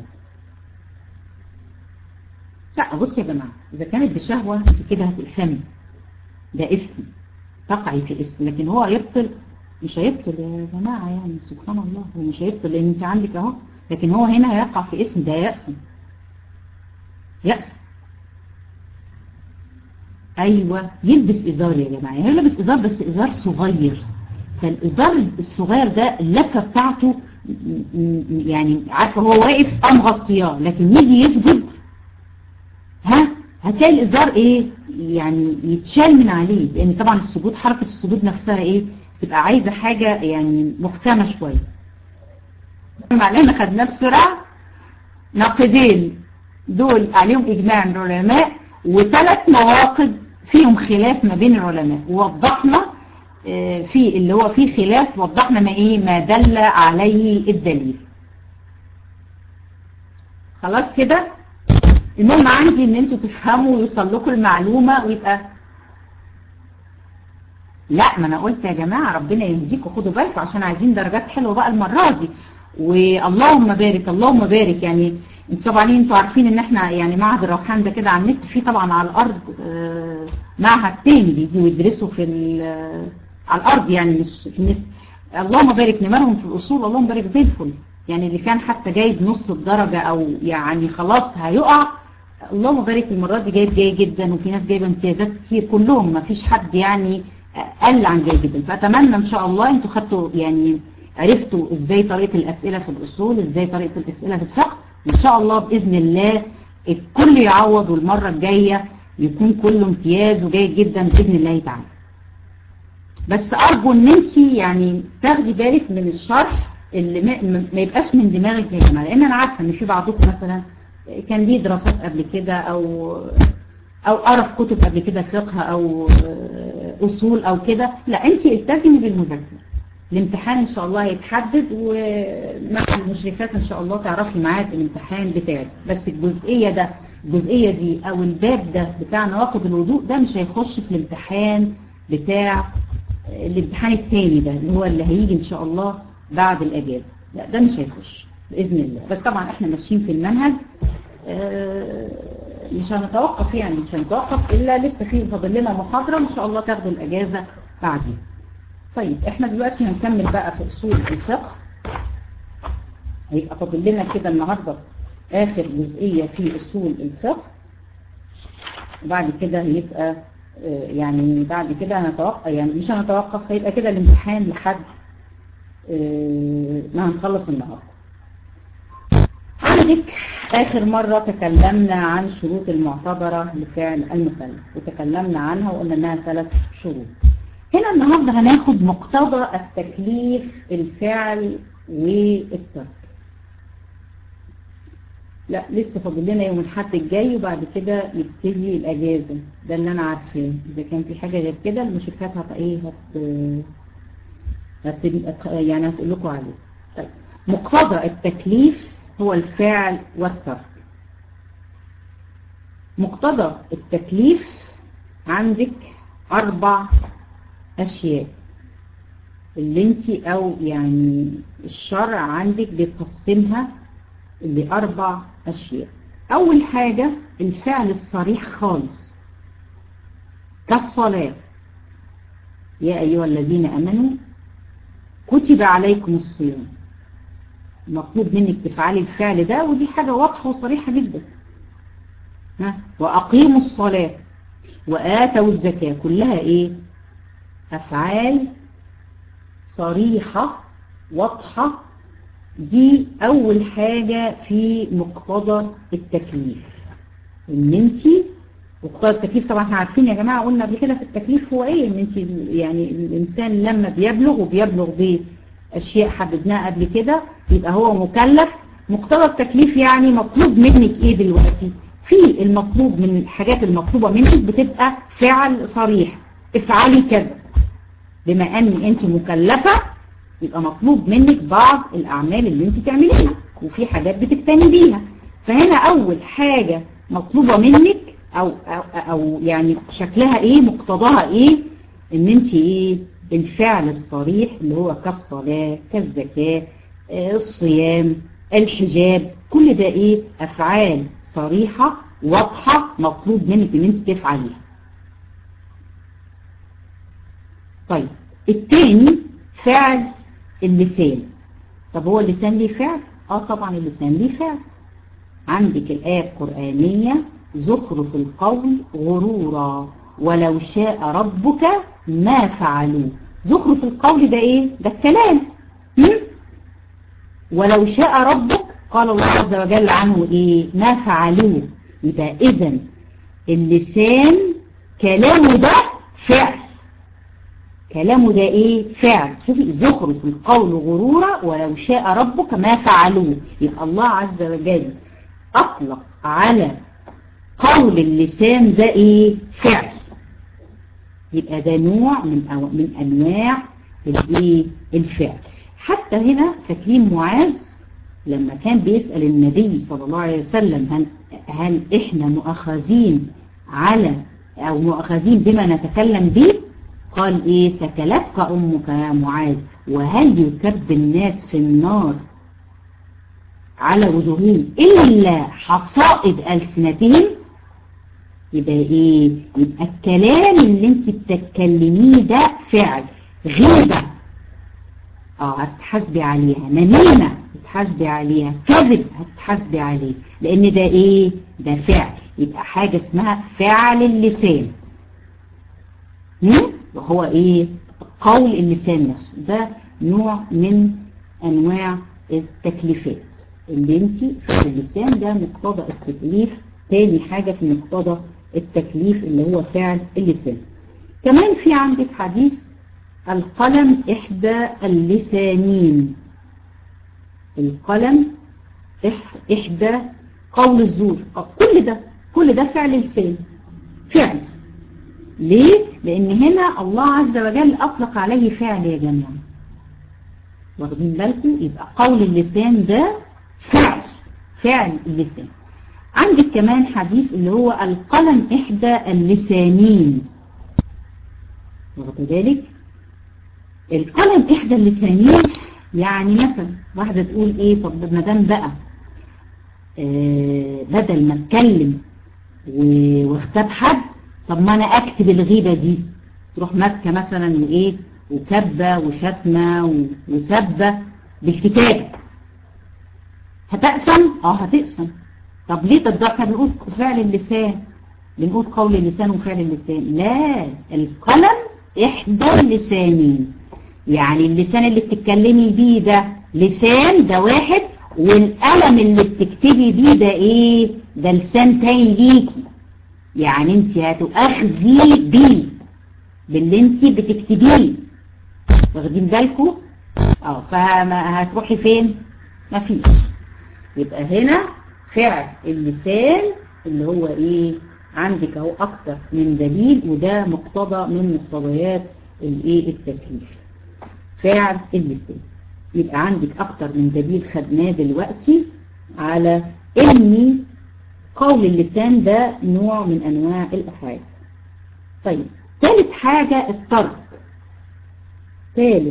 لا بص يا جماعة إذا كانت بشهوة انت كده هتقسمي ده اسم تقعي في اسم لكن هو يبطل مش هيبطل يا جماعة يعني سبحان الله هو مش هيبطل لأن انت عندك اهو لكن هو هنا هيقع في اسم ده يأسم يأسم أيوة يلبس إزار يا جماعة يعني يلبس إزار بس إزار صغير فالإزار الصغير ده اللفة بتاعته يعني عارفة هو واقف قام غطياه لكن يجي يسجد ها هتلاقي الإزار إيه يعني يتشال من عليه لأن طبعا السجود حركة السجود نفسها إيه تبقى عايزة حاجة يعني محكمة شوية معلنا خدناه بسرعة ناقدين دول عليهم إجماع من العلماء وثلاث مواقد فيهم خلاف ما بين العلماء ووضحنا في اللي هو فيه خلاف وضحنا ما ايه ما دل عليه الدليل خلاص كده المهم عندي ان انتوا تفهموا ويوصل لكم المعلومة ويبقى لا ما انا قلت يا جماعة ربنا يهديكم خدوا بالكم عشان عايزين درجات حلوة بقى المرة دي واللهم بارك اللهم بارك يعني انتوا طبعا انتوا عارفين ان احنا يعني معهد الروحان ده كده على النت في طبعا على الارض معهد تاني بيجوا يدرسوا في على الارض يعني مش في النت اللهم بارك نمرهم في الاصول اللهم بارك زي الفل يعني اللي كان حتى جايب نص الدرجة او يعني خلاص هيقع اللهم بارك المرة دي جايب جاي جدا وفي ناس جايبه امتيازات كتير كلهم ما فيش حد يعني قل عن جيد جدا فأتمنى إن شاء الله أنتوا خدتوا يعني عرفتوا إزاي طريقة الأسئلة في الأصول إزاي طريقة الأسئلة في الفقه وإن شاء الله بإذن الله الكل يعوض والمرة الجاية يكون كله امتياز وجيد جدا بإذن الله تعالى بس أرجو إن أنت يعني تاخدي بالك من الشرح اللي ما, ما يبقاش من دماغك يا جماعة لأن أنا عارفة إن في بعضكم مثلا كان ليه دراسات قبل كده أو أو قرا في كتب قبل كده فقه أو أصول أو كده لا أنت التزمي بالمذاكرة الامتحان إن شاء الله هيتحدد ومع المشرفات إن شاء الله تعرفي معاك الامتحان بتاعك بس الجزئية ده الجزئية دي أو الباب ده بتاع نواقض الوضوء ده مش هيخش في الامتحان بتاع الامتحان التاني ده اللي هو اللي هيجي إن شاء الله بعد الأجازة لا ده مش هيخش بإذن الله بس طبعا احنا ماشيين في المنهج اه مش هنتوقف يعني مش هنتوقف إلا لسه في فاضل لنا محاضرة وإن شاء الله تاخدوا الأجازة بعدين طيب احنا دلوقتي هنكمل بقى في أصول الفقه هيبقى فاضل لنا كده النهاردة آخر جزئية في أصول الفقه وبعد كده هيبقى اه يعني بعد كده هنتوقف يعني مش هنتوقف هيبقى كده الامتحان لحد اه ما هنخلص النهارده عندك آخر مرة تكلمنا عن شروط المعتبرة لفعل المثلث وتكلمنا عنها وقلنا انها ثلاث شروط هنا النهاردة هناخد مقتضى التكليف الفعل والترك لا لسه فاضل لنا يوم الحد الجاي وبعد كده يبتدي الأجازة ده اللي أنا عارفاه إذا كان في حاجة غير كده المشرفات هت إيه هت هت يعني هتقول لكم عليه طيب مقتضى التكليف هو الفعل والترك مقتضى التكليف عندك أربع أشياء اللي انت أو يعني الشرع عندك بيقسمها لأربع أشياء أول حاجة الفعل الصريح خالص كالصلاة يا أيها الذين أمنوا كتب عليكم الصيام مطلوب منك تفعلي الفعل ده ودي حاجة واضحة وصريحة جدا ها وأقيموا الصلاة وآتوا الزكاة كلها إيه أفعال صريحة واضحة دي أول حاجة في مقتضى التكليف إن أنت مقتضى التكليف طبعا احنا عارفين يا جماعة قلنا قبل كده في التكليف هو إيه إن أنت يعني الإنسان لما بيبلغ وبيبلغ بأشياء حددناها قبل كده يبقى هو مكلف مقتضى التكليف يعني مطلوب منك إيه دلوقتي في المطلوب من الحاجات المطلوبة منك بتبقى فعل صريح افعلي كذا بما أن أنت مكلفة يبقى مطلوب منك بعض الأعمال اللي انت تعمليها وفي حاجات بتقتني بيها فهنا أول حاجة مطلوبة منك أو, أو, أو يعني شكلها إيه مقتضاها إيه إن انت إيه الفعل الصريح اللي هو كالصلاة كالزكاة الصيام الحجاب كل ده إيه أفعال صريحة واضحة مطلوب منك إن انت تفعليها طيب التاني فعل اللسان طب هو اللسان ليه فعل؟ اه طبعا اللسان ليه فعل عندك الآية القرآنية زخرف القول غرورا ولو شاء ربك ما فعلوه زخرف القول ده ايه؟ ده الكلام هم؟ ولو شاء ربك قال الله عز وجل عنه ايه؟ ما فعلوه يبقى اذا اللسان كلامه ده فعل كلامه ده ايه فعل شوفي زخرف القول غرورا ولو شاء ربك ما فعلوه يبقى الله عز وجل اطلق على قول اللسان ده ايه فعل يبقى ده نوع من أو من انواع الايه الفعل حتى هنا فاكرين معاذ لما كان بيسأل النبي صلى الله عليه وسلم هل, هل احنا مؤاخذين على او مؤاخذين بما نتكلم به قال ايه ثكلتك امك يا معاذ وهل يكب الناس في النار على وجوههم الا حصائد السنتهم يبقى ايه يبقى الكلام اللي انت بتتكلميه ده فعل غيبة اه هتحاسبي عليها نميمة هتحاسبي عليها كذب هتحاسبي عليه لان ده ايه ده فعل يبقى حاجة اسمها فعل اللسان وهو ايه قول اللسان نفسه ده نوع من انواع التكليفات اللي انت في اللسان ده مقتضى التكليف تاني حاجة في مقتضى التكليف اللي هو فعل اللسان كمان في عندك حديث القلم إحدى اللسانين القلم إحدى قول الزور كل ده كل ده فعل لسان فعل ليه؟ لأن هنا الله عز وجل أطلق عليه فعل يا جماعة واخدين بالكم يبقى قول اللسان ده فعل فعل اللسان عندك كمان حديث اللي هو القلم إحدى اللسانين واخد بالك القلم إحدى اللسانين يعني مثلا واحدة تقول إيه طب ما دام بقى آه بدل ما اتكلم واختاب حد طب ما انا اكتب الغيبة دي تروح ماسكة مثلا وايه وكبة وشتمة وسبة بالكتابة هتقسم اه هتقسم طب ليه ده احنا بنقول فعل اللسان بنقول قول اللسان وفعل اللسان لا القلم احدى اللسانين يعني اللسان اللي بتتكلمي بيه ده لسان ده واحد والقلم اللي بتكتبي بيه ده ايه ده لسان تاني ليكي يعني انت هتؤخذي بيه باللي انت بتكتبيه واخدين بالكم اه فهتروحي فين مفيش يبقى هنا فعل اللسان اللي هو ايه عندك اهو اكتر من دليل وده مقتضى من مقتضيات الايه التكليف فعل اللسان يبقى عندك اكتر من دليل خدناه دلوقتي على ان قول اللسان ده نوع من انواع الافعال طيب ثالث حاجة الترك ثالث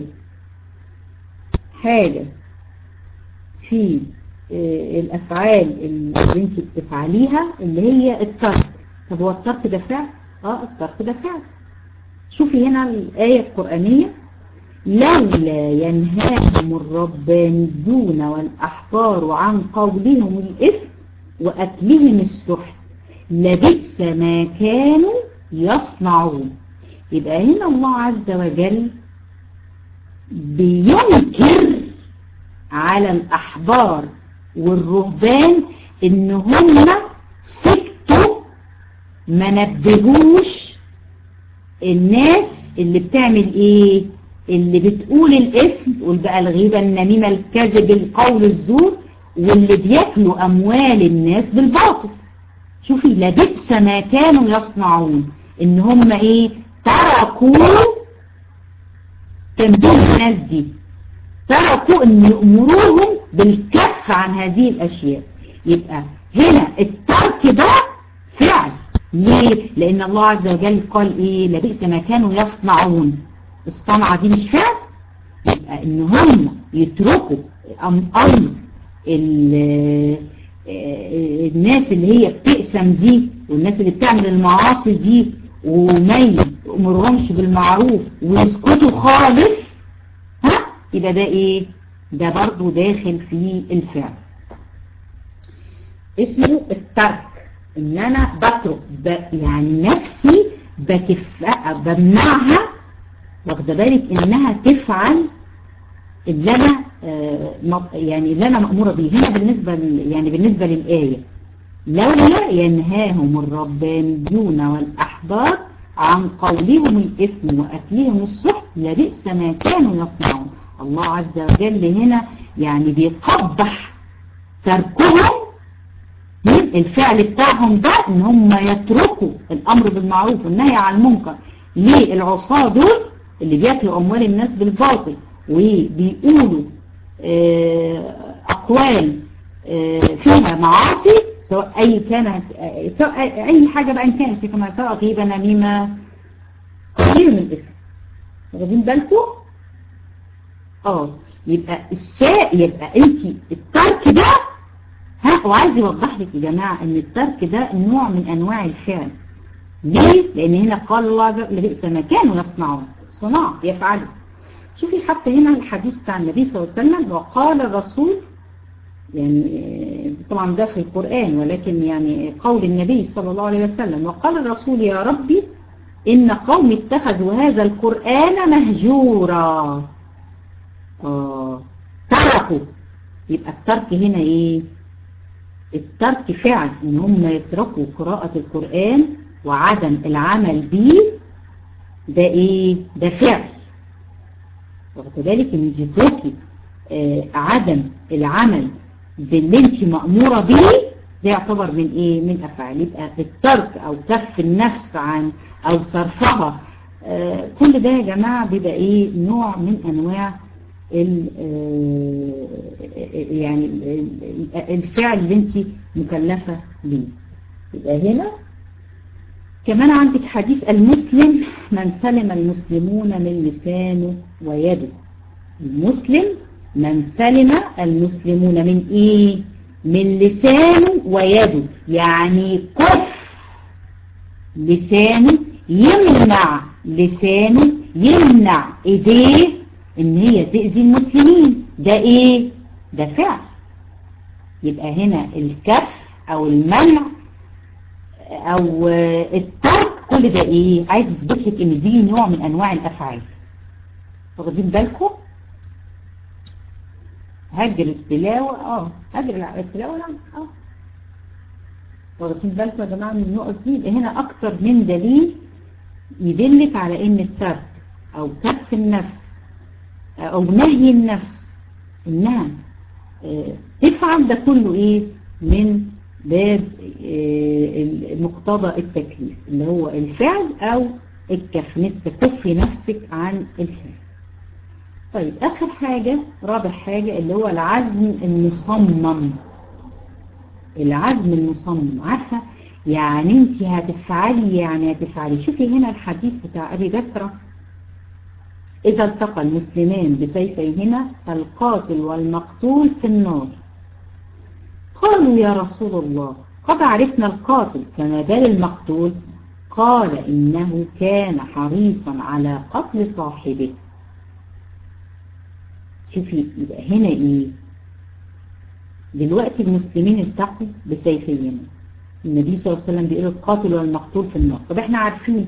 حاجة في الافعال اللي انت بتفعليها اللي هي الترك طب هو الترك ده فعل اه الترك ده فعل شوفي هنا الآية القرآنية لولا ينهاهم الربانيون والأحبار عن قولهم الإثم وأكلهم السحت لبئس ما كانوا يصنعون يبقى هنا الله عز وجل بينكر على الأحبار والرهبان إن هم سكتوا ما نبهوش الناس اللي بتعمل إيه اللي بتقول الاسم تقول بقى الغيبة النميمة الكذب القول الزور واللي بياكلوا أموال الناس بالباطل شوفي لبئس ما كانوا يصنعون إن هم إيه تركوا تنبيه الناس دي تركوا ان يأمروهم بالكف عن هذه الاشياء يبقى هنا الترك ده فعل ليه لان الله عز وجل قال ايه لبئس ما كانوا يصنعون الصنعة دي مش فعل يبقى ان هم يتركوا امر الناس اللي هي بتقسم دي والناس اللي بتعمل المعاصي دي وما يأمرهمش بالمعروف ويسكتوا خالص ها يبقى ده ايه ده برضو داخل في الفعل اسمه الترك ان انا بترك ب... يعني نفسي بكفأ بمنعها واخده بالك انها تفعل اللي انا آه يعني اللي انا مأمورة به هنا بالنسبة يعني بالنسبة للآية لولا ينهاهم الربانيون والأحبار عن قولهم الإثم وأكلهم السحت لبئس ما كانوا يصنعون الله عز وجل هنا يعني بيقبح تركهم الفعل بتاعهم ده ان هم يتركوا الامر بالمعروف والنهي عن المنكر ليه العصاة دول اللي بياكلوا اموال الناس بالباطل وبيقولوا اقوال فيها معاصي سواء اي كانت سواء اي حاجة بقى ان كانت كما سواء غيبة نميمة كثير من الاسم واخدين بالكم اه يبقى الشاء يبقى انت الترك ده ها وعايز يوضح لك يا جماعة ان الترك ده نوع من انواع الفعل ليه؟ لان هنا قال الله لبئس ما كانوا يصنعون صناعة يفعلوا شوفي حتى هنا الحديث بتاع النبي صلى الله عليه وسلم وقال الرسول يعني طبعا ده في القرآن ولكن يعني قول النبي صلى الله عليه وسلم وقال الرسول يا ربي إن قوم اتخذوا هذا القرآن مهجورا آه تركوا يبقى الترك هنا إيه الترك فعل إن هم يتركوا قراءة القرآن وعدم العمل به ده إيه ده فعل وكذلك إن تتركي آه عدم العمل باللي انت مأمورة به ده يعتبر من ايه من افعال يبقى الترك او كف النفس عن او صرفها آه كل ده يا جماعة بيبقى ايه نوع من انواع ال يعني الفعل اللي انت مكلفة بيه يبقى هنا كمان عندك حديث المسلم من سلم المسلمون من لسانه ويده المسلم من سلم المسلمون من ايه من لسانه ويده يعني كف لسانه يمنع لسانه يمنع ايديه ان هي تأذي المسلمين ده ايه ده فعل يبقى هنا الكف او المنع او الترك كل ده ايه عايز اثبت لك ان دي نوع من انواع الافعال واخدين بالكم هجر التلاوة اه هجر التلاوة نعم اه واخدين بالكم يا جماعة من النقط دي يبقى هنا أكتر من دليل يدلك على إن الترك أو كف النفس أو نهي النفس إنها اه تفعل ده كله إيه من باب اه مقتضى التكليف اللي هو الفعل أو الكف إنك تكفي نفسك عن الفعل طيب آخر حاجة رابع حاجة اللي هو العزم المصمم العزم المصمم عارفة يعني انت هتفعلي يعني هتفعلي شوفي هنا الحديث بتاع أبي بكر إذا التقى المسلمان بسيفيهما القاتل والمقتول في النار قالوا يا رسول الله قد عرفنا القاتل فما بال المقتول قال إنه كان حريصا على قتل صاحبه شوفي يبقى هنا ايه دلوقتي المسلمين التقوا بسيفين النبي صلى الله عليه وسلم بيقول القاتل والمقتول في النار طب احنا عارفين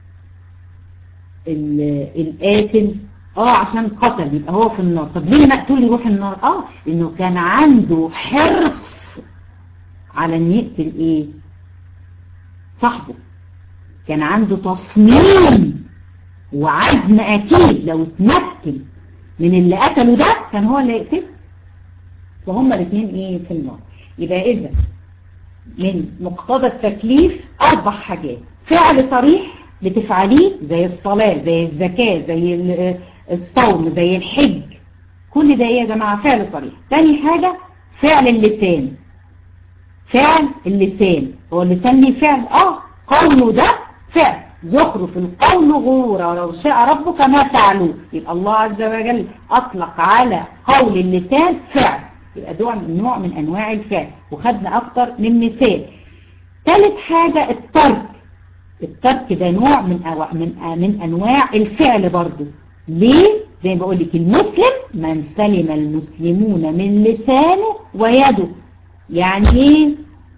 القاتل اه عشان قتل يبقى هو في النار طب ليه المقتول يروح النار اه لانه كان عنده حرص على ان يقتل ايه صاحبه كان عنده تصميم وعزم اكيد لو اتمكن من اللي قتله ده كان هو اللي يقتله فهما الاثنين ايه في النار يبقى اذا من مقتضى التكليف اربع حاجات فعل صريح بتفعليه زي الصلاة زي الزكاة زي الصوم زي الحج كل ده ايه يا جماعة فعل صريح تاني حاجة فعل اللسان فعل اللسان هو اللسان ليه فعل اه قوله ده فعل زخرف القول غورا ولو شاء ربك ما فعلوه يبقى الله عز وجل أطلق على قول اللسان فعل يبقى ده نوع من أنواع الفعل وخدنا أكتر من مثال ثالث حاجة الترك الترك ده نوع من أو من من أنواع الفعل برضه ليه؟ زي ما بقول لك المسلم من سلم المسلمون من لسانه ويده يعني ايه؟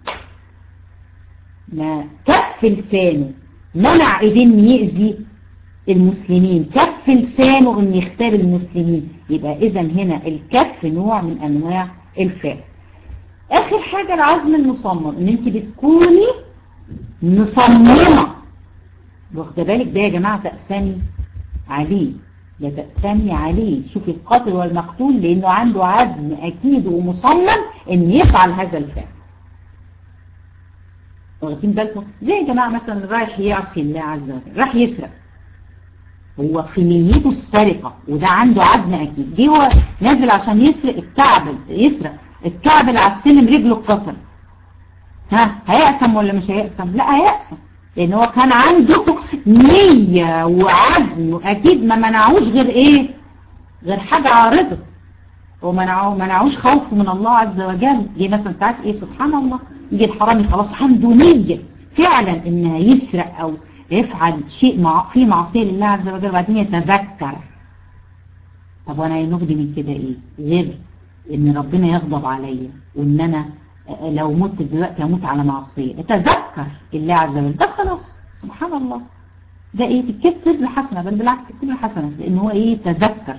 ما كف لسانه منع ايدين يأذي المسلمين كف لسانه ان يختار المسلمين يبقى اذا هنا الكف نوع من انواع الفعل اخر حاجة العزم المصمم ان انت بتكوني مصممة واخده بالك ده يا جماعة تقسمي عليه ده تقسمي عليه شوفي القاتل والمقتول لانه عنده عزم اكيد ومصمم ان يفعل هذا الفعل واخدين بالكم زي يا جماعة مثلا رايح يعصي الله عز وجل راح يسرق هو في نيته السرقة وده عنده عزم أكيد دي هو نازل عشان يسرق الكعب يسرق الكعب اللي على السلم رجله اتكسر ها هيقسم ولا مش هيقسم لا هيقسم لأن هو كان عنده نية وعزم أكيد ما منعوش غير إيه غير حاجة عارضة ومنعوه منعوش خوفه من الله عز وجل دي مثلا ساعات إيه سبحان الله يجي الحرامي خلاص عنده نية فعلا إنها يسرق أو يفعل شيء مع في معصية لله عز وجل وبعدين يتذكر طب وانا ينقضي من كده ايه غير ان ربنا يغضب عليا وان انا لو مت دلوقتي اموت على معصية اتذكر الله عز وجل ده خلاص سبحان الله ده ايه تكتب له حسنة بل بالعكس تكتب له حسنة لان هو ايه تذكر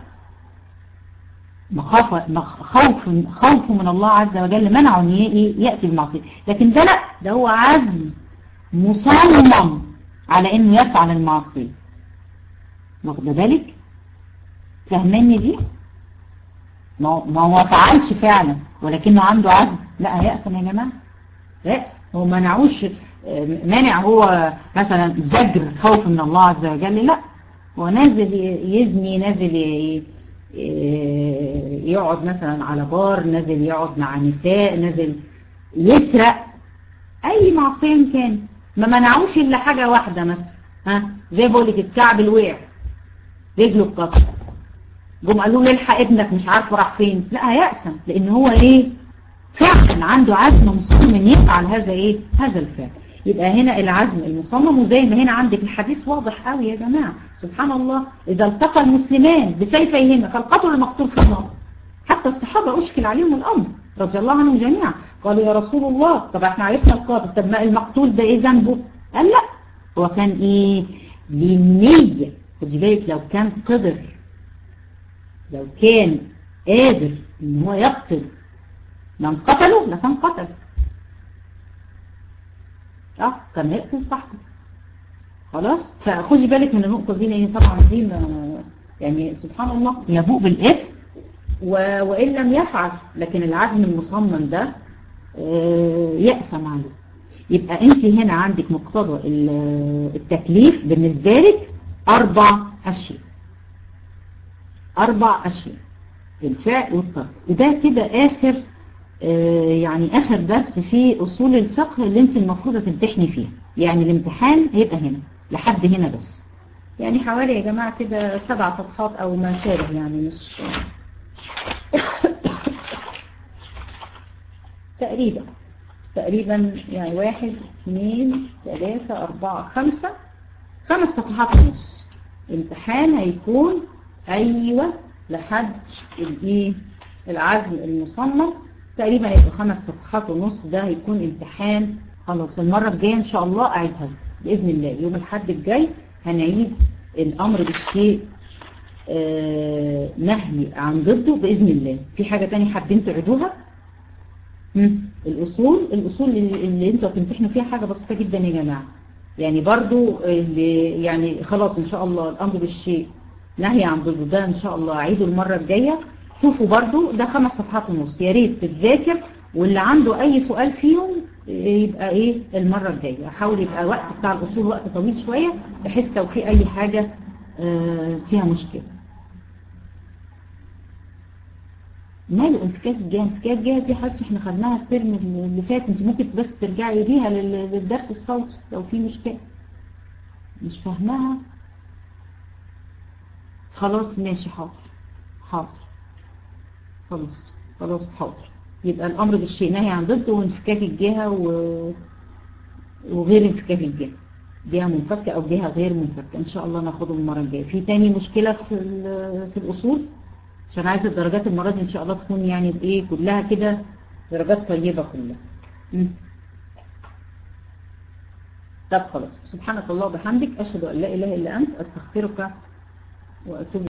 مخاف مخ- خوف خوف من الله عز وجل منعه ان ايه ياتي بالمعصيه لكن ده لا ده هو عزم مصمم على انه يفعل المعصيه واخد بالك فاهماني دي ما هو- ما هو فعلش فعلا ولكنه عنده عزم لا هيأسم يا جماعه لا هو منعوش آه، مانع هو مثلا زجر خوف من الله عز وجل لا هو نازل ي- يزني نازل ي- ي- يقعد مثلا على بار نازل يقعد مع نساء نازل يسرق اي معصيه كان ما منعوش الا حاجه واحده مثلا ها زي بقول لك الكعب الوقع رجله اتكسر جم قالوا له الحق ابنك مش عارفه راح فين لا هيأسم لان هو ايه فعلا عنده عزم مصمم ان يفعل هذا ايه هذا الفعل يبقى هنا العزم المصمم وزي ما هنا عندك الحديث واضح قوي يا جماعه سبحان الله اذا التقى المسلمان بسيفيهما فالقتل المقتول في النار حتى الصحابه اشكل عليهم الامر رضي الله عنهم جميعا قالوا يا رسول الله طب احنا عرفنا القاتل طب ما المقتول ده ايه ذنبه قال لا هو كان ايه للنيه خدي بالك لو كان قدر لو كان قادر ان هو يقتل من قتله لكان قتل اه كان هيقتل صاحبه خلاص فخدي بالك من النقطة دي لان طبعا دي ما يعني سبحان الله يبوء بالإثم و- وإن لم يفعل لكن العزم المصمم ده آه، يأثم عليه يبقى انت هنا عندك مقتضى ال- التكليف بالنسبة لك أربع أشياء أربع أشياء الفعل والترك وده كده آخر آه، يعني آخر درس في أصول الفقه اللي أنت المفروض تمتحني فيه يعني الامتحان هيبقى هنا لحد هنا بس يعني حوالي يا جماعة كده سبع صفحات أو ما شابه يعني مش تقريبا تقريبا يعني واحد اثنين ثلاثة أربعة خمسة خمس صفحات ونص الامتحان هيكون أيوة لحد الايه العزم المصمم تقريبا هيبقى خمس صفحات ونص ده هيكون امتحان خلاص المرة الجاية إن شاء الله أعيدها بإذن الله يوم الحد الجاي هنعيد الأمر بالشيء آه نهي عن ضده بإذن الله في حاجة تانية حابين تعيدوها؟ مم. الأصول الأصول اللي, اللي انتوا هتمتحنوا فيها حاجة بسيطة جدا يا جماعة يعني برضو اللي يعني خلاص إن شاء الله الأمر بالشيء نهي عن ضده ده إن شاء الله أعيده المرة الجاية شوفوا برضو ده خمس صفحات ونص يا ريت تتذاكر واللي عنده أي سؤال فيهم يبقى إيه المرة الجاية أحاول يبقى وقت بتاع الأصول وقت طويل شوية بحيث لو في أي حاجة آه، فيها مشكلة ماله انفكاك الجهة انفكاك الجهة دي حاجة احنا خدناها الترم اللي فات انت ممكن بس ترجعي ليها لل- للدرس الصوتي لو في مشكلة مش فاهماها خلاص ماشي حاضر حاضر خلاص خلاص حاضر يبقى الأمر بالشيء نهي عن ضده وانفكاك الجهة و... وغير انفكاك الجهة جهة منفكة أو جهة غير منفكة إن شاء الله ناخدهم المرة الجاية في تاني مشكلة في, ال- في الأصول عشان عايز الدرجات المرة دي إن شاء الله تكون يعني بإيه كلها كده درجات طيبة كلها مم. طب خلاص سبحانك الله وبحمدك أشهد أن لا إله إلا أنت أستغفرك وأتوب